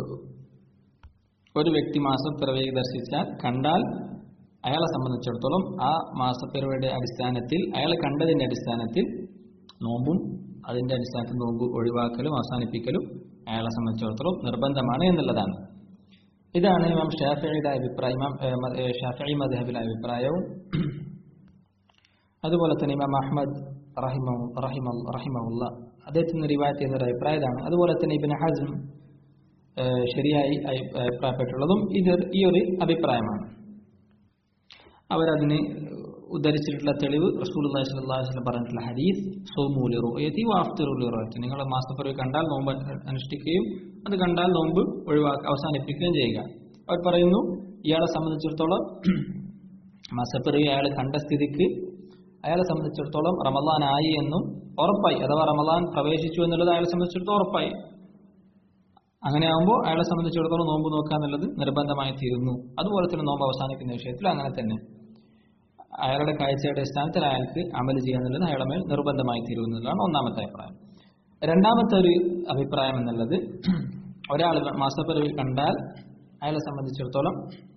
ഒരു വ്യക്തി മാസപ്പിറവി ദർശിച്ചാൽ കണ്ടാൽ അയാളെ സംബന്ധിച്ചിടത്തോളം ആ മാസപ്പിറവിയുടെ അടിസ്ഥാനത്തിൽ അയാൾ കണ്ടതിന്റെ അടിസ്ഥാനത്തിൽ നോമ്പും അതിന്റെ അടിസ്ഥാനത്തിൽ നോമ്പ് ഒഴിവാക്കലും അവസാനിപ്പിക്കലും അയാളെ സംബന്ധിച്ചിടത്തോളം നിർബന്ധമാണ് എന്നുള്ളതാണ് ഇതാണ് ഇമാം ഷാഫിയുടെ അഭിപ്രായം ഇമാം ഏ, മ- ഏ, ഷാഫി മദ്ഹബിലെ അഭിപ്രായവും അതുപോലെ തന്നെ ഇമാം അഹ്മദ് റഹിമ റഹിമ റഹിമുള്ള അദ്ദേഹത്തിന് റിവായത്ത് ചെയ്യുന്ന ഒരു അഭിപ്രായം ഇതാണ് അതുപോലെ തന്നെ ഇബിൻ ഹസ്ം ഏ, ശരിയായി അഭി- അഭിപ്രായപ്പെട്ടുള്ളതും ഇത് ഈ ഒരു അഭിപ്രായമാണ് അവരതിന് ഉദ്ധരിച്ചിട്ടുള്ള തെളിവ് റസൂൽ അള്ളാഹിസ്ലം പറഞ്ഞിട്ടുള്ള ഹദീസ് സോമൂലി റുയത്തി വാഫ്തിറുലി റുയത്തി നിങ്ങൾ മാസപ്പിറവി കണ്ടാൽ നോമ്പ് അനുഷ്ഠിക്കുകയും അത് കണ്ടാൽ നോമ്പ് ഒഴിവാക്കി അവസാനിപ്പിക്കുകയും ചെയ്യുക അവർ പറയുന്നു ഇയാളെ സംബന്ധിച്ചിടത്തോളം മാസപ്പിറവി അയാൾ കണ്ട സ്ഥിതിക്ക് അയാളെ സംബന്ധിച്ചിടത്തോളം റമദാൻ ആയി എന്നും ഉറപ്പായി അഥവാ റമദാൻ പ്രവേശിച്ചു എന്നുള്ളത് അയാളെ സംബന്ധിച്ചിടത്തോളം ഉറപ്പായി അങ്ങനെയാകുമ്പോൾ അയാളെ സംബന്ധിച്ചിടത്തോളം നോമ്പ് നോക്കുക എന്നുള്ളത് നിർബന്ധമായി തീരുന്നു അതുപോലെ തന്നെ നോമ്പ് അവസാനിക്കുന്ന വിഷയത്തിൽ അങ്ങനെ തന്നെ അയാളുടെ കാഴ്ചയുടെ അടിസ്ഥാനത്തിൽ അയാൾക്ക് അമൽ ചെയ്യുക എന്നുള്ളത് അയാളെ മേൽ നിർബന്ധമായി തീരുന്നതാണ് ഒന്നാമത്തെ അഭിപ്രായം രണ്ടാമത്തെ ഒരു അഭിപ്രായം എന്നുള്ളത് ഒരാൾ മാസപ്പിറവി കണ്ടാൽ അയാളെ സംബന്ധിച്ചിടത്തോളം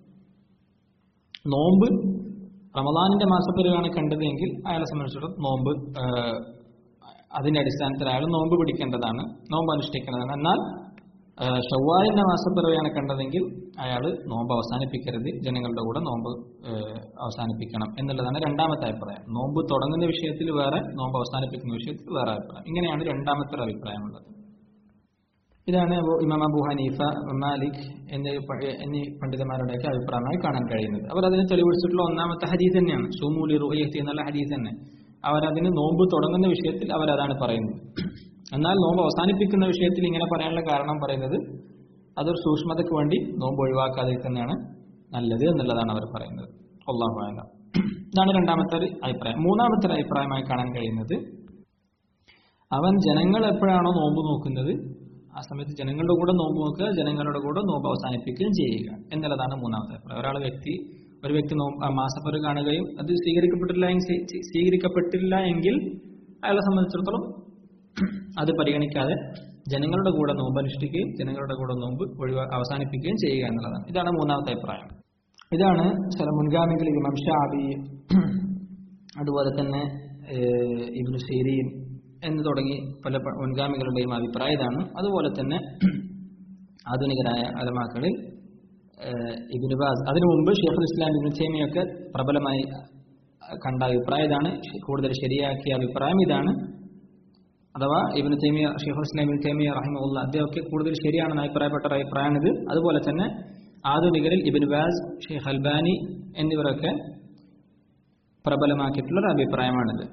നോമ്പ് റമദാനിന്റെ മാസപ്പിറവിയാണ് കണ്ടതെങ്കിൽ അയാളെ സംബന്ധിച്ചിടത്തോളം നോമ്പ് ഏഹ്, അതിന്റെ അടിസ്ഥാനത്തിൽ അയാൾ നോമ്പ് പിടിക്കേണ്ടതാണ് നോമ്പ് അനുഷ്ഠിക്കേണ്ടതാണ് എന്നാൽ ഏഹ്, ഷവ്വാലിന്റെ മാസപ്പിറവിയാണ് കണ്ടതെങ്കിൽ അയാൾ നോമ്പ് അവസാനിപ്പിക്കരുത് ജനങ്ങളുടെ കൂടെ നോമ്പ് ഏഹ്, അവസാനിപ്പിക്കണം എന്നുള്ളതാണ് രണ്ടാമത്തെ അഭിപ്രായം നോമ്പ് തുടങ്ങുന്ന വിഷയത്തിൽ വേറെ നോമ്പ് അവസാനിപ്പിക്കുന്ന വിഷയത്തിൽ വേറെ അഭിപ്രായം ഇങ്ങനെയാണ് രണ്ടാമത്തെ ഒരു അഭിപ്രായമുള്ളത് ഇതാണ് അബു- ഇമാം അബു ഹനീഫ മാലിക് എന്നീ പ- എന്നീ പണ്ഡിതന്മാരുടെയൊക്കെ അഭിപ്രായമായി കാണാൻ കഴിയുന്നത് അവർ അതിന് തെളിവിച്ചിട്ടുള്ള ഒന്നാമത്തെ ഹദീസ് തന്നെയാണ് സുമൂലി റുഹി എന്നുള്ള ഹദീസ് തന്നെ അവരതിന് നോമ്പ് തുടങ്ങുന്ന വിഷയത്തിൽ അവരതാണ് പറയുന്നത് എന്നാൽ നോമ്പ് അവസാനിപ്പിക്കുന്ന വിഷയത്തിൽ ഇങ്ങനെ പറയാനുള്ള കാരണം പറയുന്നത് അതൊരു സൂക്ഷ്മതയ്ക്ക് വേണ്ടി നോമ്പ് ഒഴിവാക്കാതിരിക്കുന്നതാണ് നല്ലത് എന്നുള്ളതാണ് അവർ പറയുന്നത് അള്ളാഹു ആലം ഇതാണ് രണ്ടാമത്തെ ഒരു അഭിപ്രായം മൂന്നാമത്തെ ഒരു അഭിപ്രായമായി കാണാൻ കഴിയുന്നത് അവൻ ജനങ്ങൾ എപ്പോഴാണോ നോമ്പ് നോക്കുന്നത് ആ സമയത്ത് ജനങ്ങളുടെ കൂടെ നോമ്പ് നോക്കുക ജനങ്ങളുടെ കൂടെ നോമ്പ് അവസാനിപ്പിക്കുകയും ചെയ്യുക എന്നുള്ളതാണ് മൂന്നാമത്തെ അഭിപ്രായം ഒരാൾ വ്യക്തി ഒരു വ്യക്തി നോമ്പ് ആ മാസപ്പുറം കാണുകയും അത് സ്വീകരിക്കപ്പെട്ടില്ല എങ്കിൽ സ്വീ- സ്വീ- സ്വീകരിക്കപ്പെട്ടില്ല എങ്കിൽ അയാളെ സംബന്ധിച്ചിടത്തോളം അത് പരിഗണിക്കാതെ ജനങ്ങളുടെ കൂടെ നോമ്പ് അനുഷ്ഠിക്കുകയും ജനങ്ങളുടെ കൂടെ നോമ്പ് ഒഴിവാ അവസാനിപ്പിക്കുകയും ചെയ്യുക എന്നുള്ളതാണ് ഇതാണ് മൂന്നാമത്തെ അഭിപ്രായം ഇതാണ് ചില മുൻഗാമികൾ ഇമാം ഷാബി അതുപോലെ തന്നെ ഏഹ്, ഇബ്നു സീരീൻ എന്ന് തുടങ്ങി പല പ- മുൻഗാമികളുടെയും അഭിപ്രായം ഇതാണ് അതുപോലെ തന്നെ ആധുനികരായ അലമാക്കളിൽ ഏഹ്, ഇബ്നു ബാസ് അതിനു മുമ്പ് ഷെയ്ഖുൽ ഇസ്ലാം ഇബ്നു തൈമിയൊക്കെ പ്രബലമായി കണ്ട അഭിപ്രായം ഇതാണ് കൂടുതൽ ശരിയാക്കിയ അഭിപ്രായം ഇതാണ് അഥവാ ഇബിന് തൈമിയ ഷെയ്ഖുൽ ഇസ്ലാം ഇബിൻ തൈമിയ റഹിമുള്ള അദ്ദേഹമൊക്കെ കൂടുതൽ ശരിയാണെന്ന് അഭിപ്രായപ്പെട്ട ഒരു അഭിപ്രായമാണിത് അതുപോലെ തന്നെ ആധുനികരിൽ ഇബിൻ ബാസ് ഷെയ്ഖ് അൽബാനി എന്നിവരൊക്കെ പ്രബലമാക്കിയിട്ടുള്ള ഒരു അഭിപ്രായമാണിത്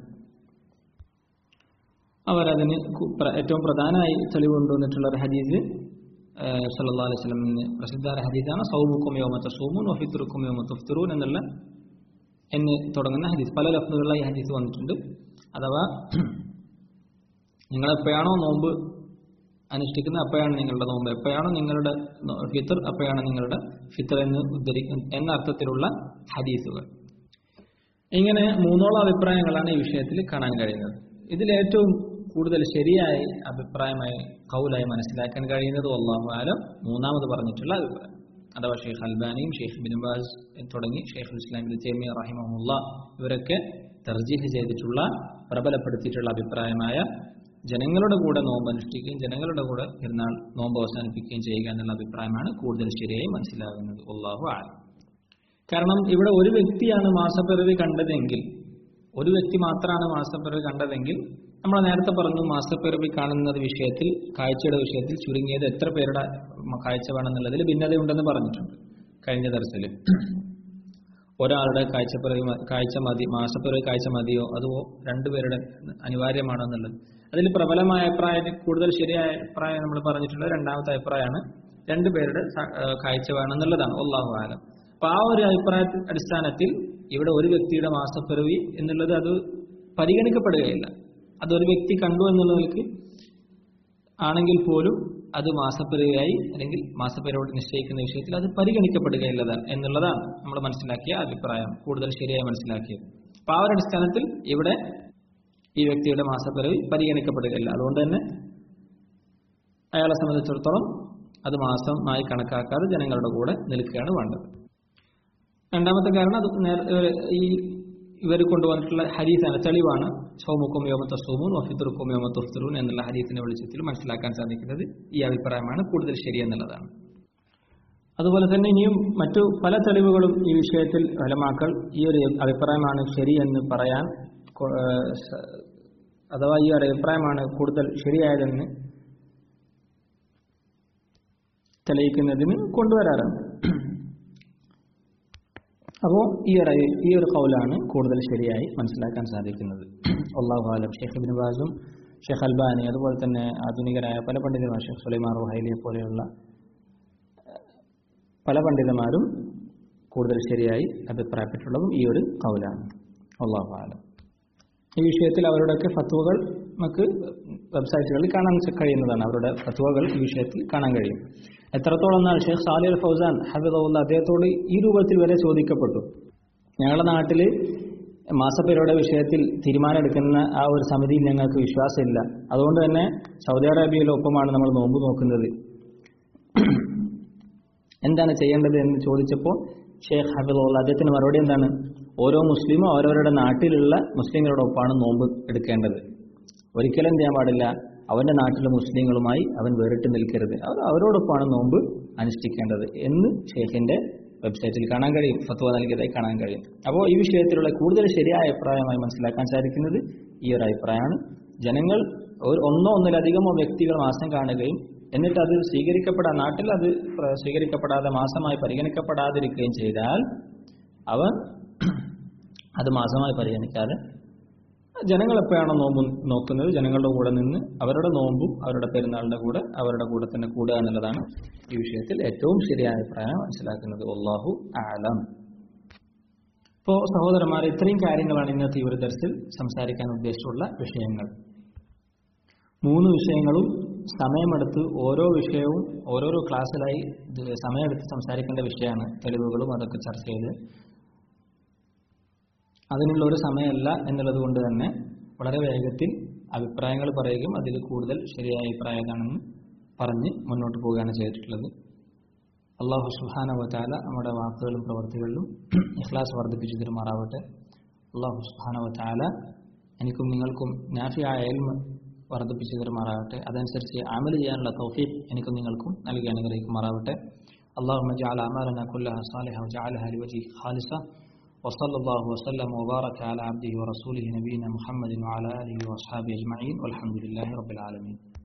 അവരതിന് കു- പ്ര- ഏറ്റവും പ്രധാനമായി തെളിവ് കൊണ്ടുവന്നിട്ടുള്ള ഒരു ഹദീസ് സല്ലല്ലാഹു അലൈഹി വസല്ലമിന് പ്രസിദ്ധ ഹദീസാണ് സൗമുക്കും യോമത്ത സൂമുൻ ഒഫിത്തുറുക്കും യോമ തുഫ്തിറൂൻ എന്നുള്ള എന്ന് തുടങ്ങുന്ന ഹദീസ് പല ലഫ്ലുകളിലായി ഹദീസ് വന്നിട്ടുണ്ട് അഥവാ നിങ്ങൾ എപ്പോഴാണോ നോമ്പ് അനുഷ്ഠിക്കുന്നത് അപ്പോഴാണ് നിങ്ങളുടെ നോമ്പ് എപ്പോഴാണോ നിങ്ങളുടെ നോ- ഫിത്തർ അപ്പോഴാണ് നിങ്ങളുടെ ഫിത്തർ എന്ന് ഉദ്ധരിക്കുന്ന എന്ന അർത്ഥത്തിലുള്ള ഹദീസുകൾ ഇങ്ങനെ മൂന്നോളം അഭിപ്രായങ്ങളാണ് ഈ വിഷയത്തിൽ കാണാൻ കഴിയുന്നത് ഇതിൽ ഏറ്റവും കൂടുതൽ ശരിയായ അഭിപ്രായമായി കൗലായി മനസ്സിലാക്കാൻ കഴിയുന്നത് അള്ളാഹു ആലം മൂന്നാമത് പറഞ്ഞിട്ടുള്ള അഭിപ്രായം അഥവാ ഷെയ്ഖ് അൽബാനിയും ഷെയ്ഖ് ബിനുബാസ് തുടങ്ങി ഷെയ്ഖ് ഇസ്ലാം ബിൻ തേമിയ റഹിമഹുല്ല ഇവരൊക്കെ തർജീഹ് ചെയ്തിട്ടുള്ള പ്രബലപ്പെടുത്തിയിട്ടുള്ള അഭിപ്രായമായ ജനങ്ങളുടെ കൂടെ നോമ്പ് അനുഷ്ഠിക്കുകയും ജനങ്ങളുടെ കൂടെ പെരുന്നാൾ നോമ്പ് അവസാനിപ്പിക്കുകയും ചെയ്യുക എന്നുള്ള അഭിപ്രായമാണ് കൂടുതൽ ശരിയായി മനസ്സിലാകുന്നത് അള്ളാഹു ആലം കാരണം ഇവിടെ ഒരു വ്യക്തിയാണ് മാസപ്പിറവി കണ്ടതെങ്കിൽ ഒരു വ്യക്തി മാത്രമാണ് മാസപ്പിറവി കണ്ടതെങ്കിൽ നമ്മൾ നേരത്തെ പറഞ്ഞു മാസപ്പിറവി കാണുന്നത് വിഷയത്തിൽ കാഴ്ചയുടെ വിഷയത്തിൽ ചുരുങ്ങിയത് എത്ര പേരുടെ മ- കാഴ്ച വേണമെന്നുള്ളതിൽ ഭിന്നതയുണ്ടെന്ന് പറഞ്ഞിട്ടുണ്ട് കഴിഞ്ഞ ദർശയിൽ ഒരാളുടെ കാഴ്ചപ്പിറവി മ- കാഴ്ച മതി മാസപ്പിറവി കാഴ്ച മതിയോ അതോ രണ്ടുപേരുടെ അനിവാര്യമാണോ എന്നുള്ളത് അതിൽ പ്രബലമായ അഭിപ്രായം കൂടുതൽ ശരിയായ അഭിപ്രായം നമ്മൾ പറഞ്ഞിട്ടുള്ളത് രണ്ടാമത്തെ അഭിപ്രായമാണ് രണ്ടുപേരുടെ സ- ഏഹ് കാഴ്ച വേണമെന്നുള്ളതാണ് അള്ളാഹു ആലം അപ്പൊ ആ ഒരു അഭിപ്രായ അടിസ്ഥാനത്തിൽ ഇവിടെ ഒരു വ്യക്തിയുടെ മാസപ്പിറവി എന്നുള്ളത് അത് പരിഗണിക്കപ്പെടുകയില്ല അതൊരു വ്യക്തി കണ്ടു എന്നുള്ള നിലക്ക് ആണെങ്കിൽ പോലും അത് മാസപ്പിറവിയായി അല്ലെങ്കിൽ മാസപ്പിറവോട് നിശ്ചയിക്കുന്ന വിഷയത്തിൽ അത് പരിഗണിക്കപ്പെടുകയില്ല എന്നുള്ളതാണ് നമ്മൾ മനസ്സിലാക്കിയ അഭിപ്രായം കൂടുതൽ ശരിയായി മനസ്സിലാക്കിയത് അപ്പൊ ആ ഒരു അടിസ്ഥാനത്തിൽ ഇവിടെ ഈ വ്യക്തിയുടെ മാസപ്പിറവി പരിഗണിക്കപ്പെടുകയില്ല അതുകൊണ്ട് തന്നെ അയാളെ സംബന്ധിച്ചിടത്തോളം അത് മാസമായി കണക്കാക്കാതെ ജനങ്ങളുടെ കൂടെ നിൽക്കുകയാണ് വേണ്ടത് രണ്ടാമത്തെ കാരണം അത് നേര- ഏഹ് ഈ ഇവർ കൊണ്ടുവന്നിട്ടുള്ള ഹദീസാണ് തെളിവാണ് സൗമുക്കും യോമ തസൂമുൻ വഫിത്തുറുക്കും യോമ തുഫ്തുറൂൻ എന്നുള്ള ഹദീസിന്റെ വെളിച്ചത്തിൽ മനസ്സിലാക്കാൻ സാധിക്കുന്നത് ഈ അഭിപ്രായമാണ് കൂടുതൽ ശരി എന്നുള്ളതാണ് അതുപോലെ തന്നെ ഇനിയും മറ്റു പല തെളിവുകളും ഈ വിഷയത്തിൽ ഫലമാക്കൾ ഈ ഒരു അഭിപ്രായമാണ് ശരി എന്ന് പറയാൻ കൊ- ഏഹ് സ- അഥവാ ഈ ഒരു അഭിപ്രായമാണ് കൂടുതൽ ശരിയായതെന്ന് തെളിയിക്കുന്നതിന് കൊണ്ടുവരാറുണ്ട് അപ്പോൾ ഈ ഒരു ഈ ഒരു കൗലാണ് കൂടുതൽ ശരിയായി മനസ്സിലാക്കാൻ സാധിക്കുന്നത് അള്ളാഹു ആലം ഷെയ്ഖ് ഇബിൻ ബാസും ഷെയ്ഖ് അൽബാനി അതുപോലെ തന്നെ ആധുനികരായ പല പണ്ഡിതന്മാർ ഷെയ്ഖ് സുലൈമാൻ റുഹൈലിയെ പോലെയുള്ള പല പണ്ഡിതന്മാരും കൂടുതൽ ശരിയായി അഭിപ്രായപ്പെട്ടുള്ളതും ഈ ഒരു കൗലാണ് അള്ളാഹു ആലം ഈ വിഷയത്തിൽ അവരുടെയൊക്കെ ഫത്വകൾ നമുക്ക് വെബ്സൈറ്റുകളിൽ കാണാൻ കഴിയുന്നതാണ് അവരുടെ ഫത്വകൾ ഈ വിഷയത്തിൽ കാണാൻ കഴിയും എത്രത്തോളം എന്നാൽ ഷെയ്ഖ് സാലി അൽ ഫൗസാൻ ഹബിദുള്ള അദ്ദേഹത്തോട് ഈ രൂപത്തിൽ വരെ ചോദിക്കപ്പെട്ടു ഞങ്ങളുടെ നാട്ടിൽ മാസപ്പേരുടെ വിഷയത്തിൽ തീരുമാനമെടുക്കുന്ന ആ ഒരു സമിതിയിൽ ഞങ്ങൾക്ക് വിശ്വാസമില്ല അതുകൊണ്ട് തന്നെ സൗദി അറേബ്യയിലൊപ്പമാണ് നമ്മൾ നോമ്പ് നോക്കുന്നത് എന്താണ് ചെയ്യേണ്ടത് എന്ന് ചോദിച്ചപ്പോൾ ഷെയ്ഖ് ഹബിദുള്ള അദ്ദേഹത്തിന് മറുപടി എന്താണ് ഓരോ മുസ്ലിമും അവരവരുടെ നാട്ടിലുള്ള മുസ്ലിങ്ങളോടൊപ്പമാണ് നോമ്പ് എടുക്കേണ്ടത് ഒരിക്കലും എന്ത് ചെയ്യാൻ പാടില്ല അവന്റെ നാട്ടിലെ മുസ്ലിങ്ങളുമായി അവൻ വേറിട്ട് നിൽക്കരുത് അവർ അവരോടൊപ്പമാണ് നോമ്പ് അനുഷ്ഠിക്കേണ്ടത് എന്ന് ഷെയ്ഖിന്റെ വെബ്സൈറ്റിൽ കാണാൻ കഴിയും ഫത്വ നൽകിയതായി കാണാൻ കഴിയും അപ്പോൾ ഈ വിഷയത്തിലുള്ള കൂടുതൽ ശരിയായ അഭിപ്രായമായി മനസ്സിലാക്കാൻ സാധിക്കുന്നത് ഈ ഒരു അഭിപ്രായമാണ് ജനങ്ങൾ ഒരു ഒന്നോ ഒന്നിലധികമോ വ്യക്തികൾ മാസം കാണുകയും എന്നിട്ട് അത് സ്വീകരിക്കപ്പെടാൻ നാട്ടിൽ അത് പ്ര- സ്വീകരിക്കപ്പെടാതെ മാസമായി പരിഗണിക്കപ്പെടാതിരിക്കുകയും ചെയ്താൽ അവൻ അത് മാസമായി പരിഗണിക്കാതെ ജനങ്ങൾ എപ്പോഴാണോ നോമ്പ് നോക്കുന്നത് ജനങ്ങളുടെ കൂടെ നിന്ന് അവരുടെ നോമ്പും അവരുടെ പെരുന്നാളിന്റെ കൂടെ അവരുടെ കൂടെ തന്നെ കൂടുക എന്നുള്ളതാണ് ഈ വിഷയത്തിൽ ഏറ്റവും ശരിയായ അഭിപ്രായം മനസ്സിലാക്കുന്നത് അള്ളാഹു ആലം ഇപ്പോ സഹോദരന്മാർ ഇത്രയും കാര്യങ്ങളാണ് ഇന്നത്തെ ഈ ഒരു ദർസിൽ സംസാരിക്കാൻ ഉദ്ദേശിച്ചുള്ള വിഷയങ്ങൾ മൂന്ന് വിഷയങ്ങളും സമയമെടുത്ത് ഓരോ വിഷയവും ഓരോരോ ക്ലാസ്സിലായി ഇത് സമയമെടുത്ത് സംസാരിക്കേണ്ട വിഷയമാണ് തെളിവുകളും അതൊക്കെ ചർച്ച ചെയ്ത് അതിനുള്ള ഒരു സമയമല്ല എന്നുള്ളത് കൊണ്ട് തന്നെ വളരെ വേഗത്തിൽ അഭിപ്രായങ്ങൾ പറയുകയും അതിൽ കൂടുതൽ ശരിയായ അഭിപ്രായം ഏതാണെന്ന് പറഞ്ഞ് മുന്നോട്ട് പോവുകയാണ് ചെയ്തിട്ടുള്ളത് അള്ളാഹു സുഹാന വറ്റാല നമ്മുടെ വാക്കുകളും പ്രവർത്തികളിലും ഇഖ്ലാസ് വർദ്ധിപ്പിച്ചു തരുമാറാവട്ടെ അള്ളാഹു സുഹാന വറ്റാല എനിക്കും നിങ്ങൾക്കും നാഫിയായ എൽമ വർദ്ധിപ്പിച്ചു തരുമാറാവട്ടെ അതനുസരിച്ച് അമൽ ചെയ്യാനുള്ള തൗഫീഖ് എനിക്കും നിങ്ങൾക്കും നൽകി അനുഗ്രഹിക്കുമാറാവട്ടെ اللهم اجعل أعمالنا كلها صالحة واجعلها لوجهك خالصة وصلى الله وسلم وبارك على عبده ورسوله نبينا محمد وعلى آله وأصحابه أجمعين والحمد لله رب العالمين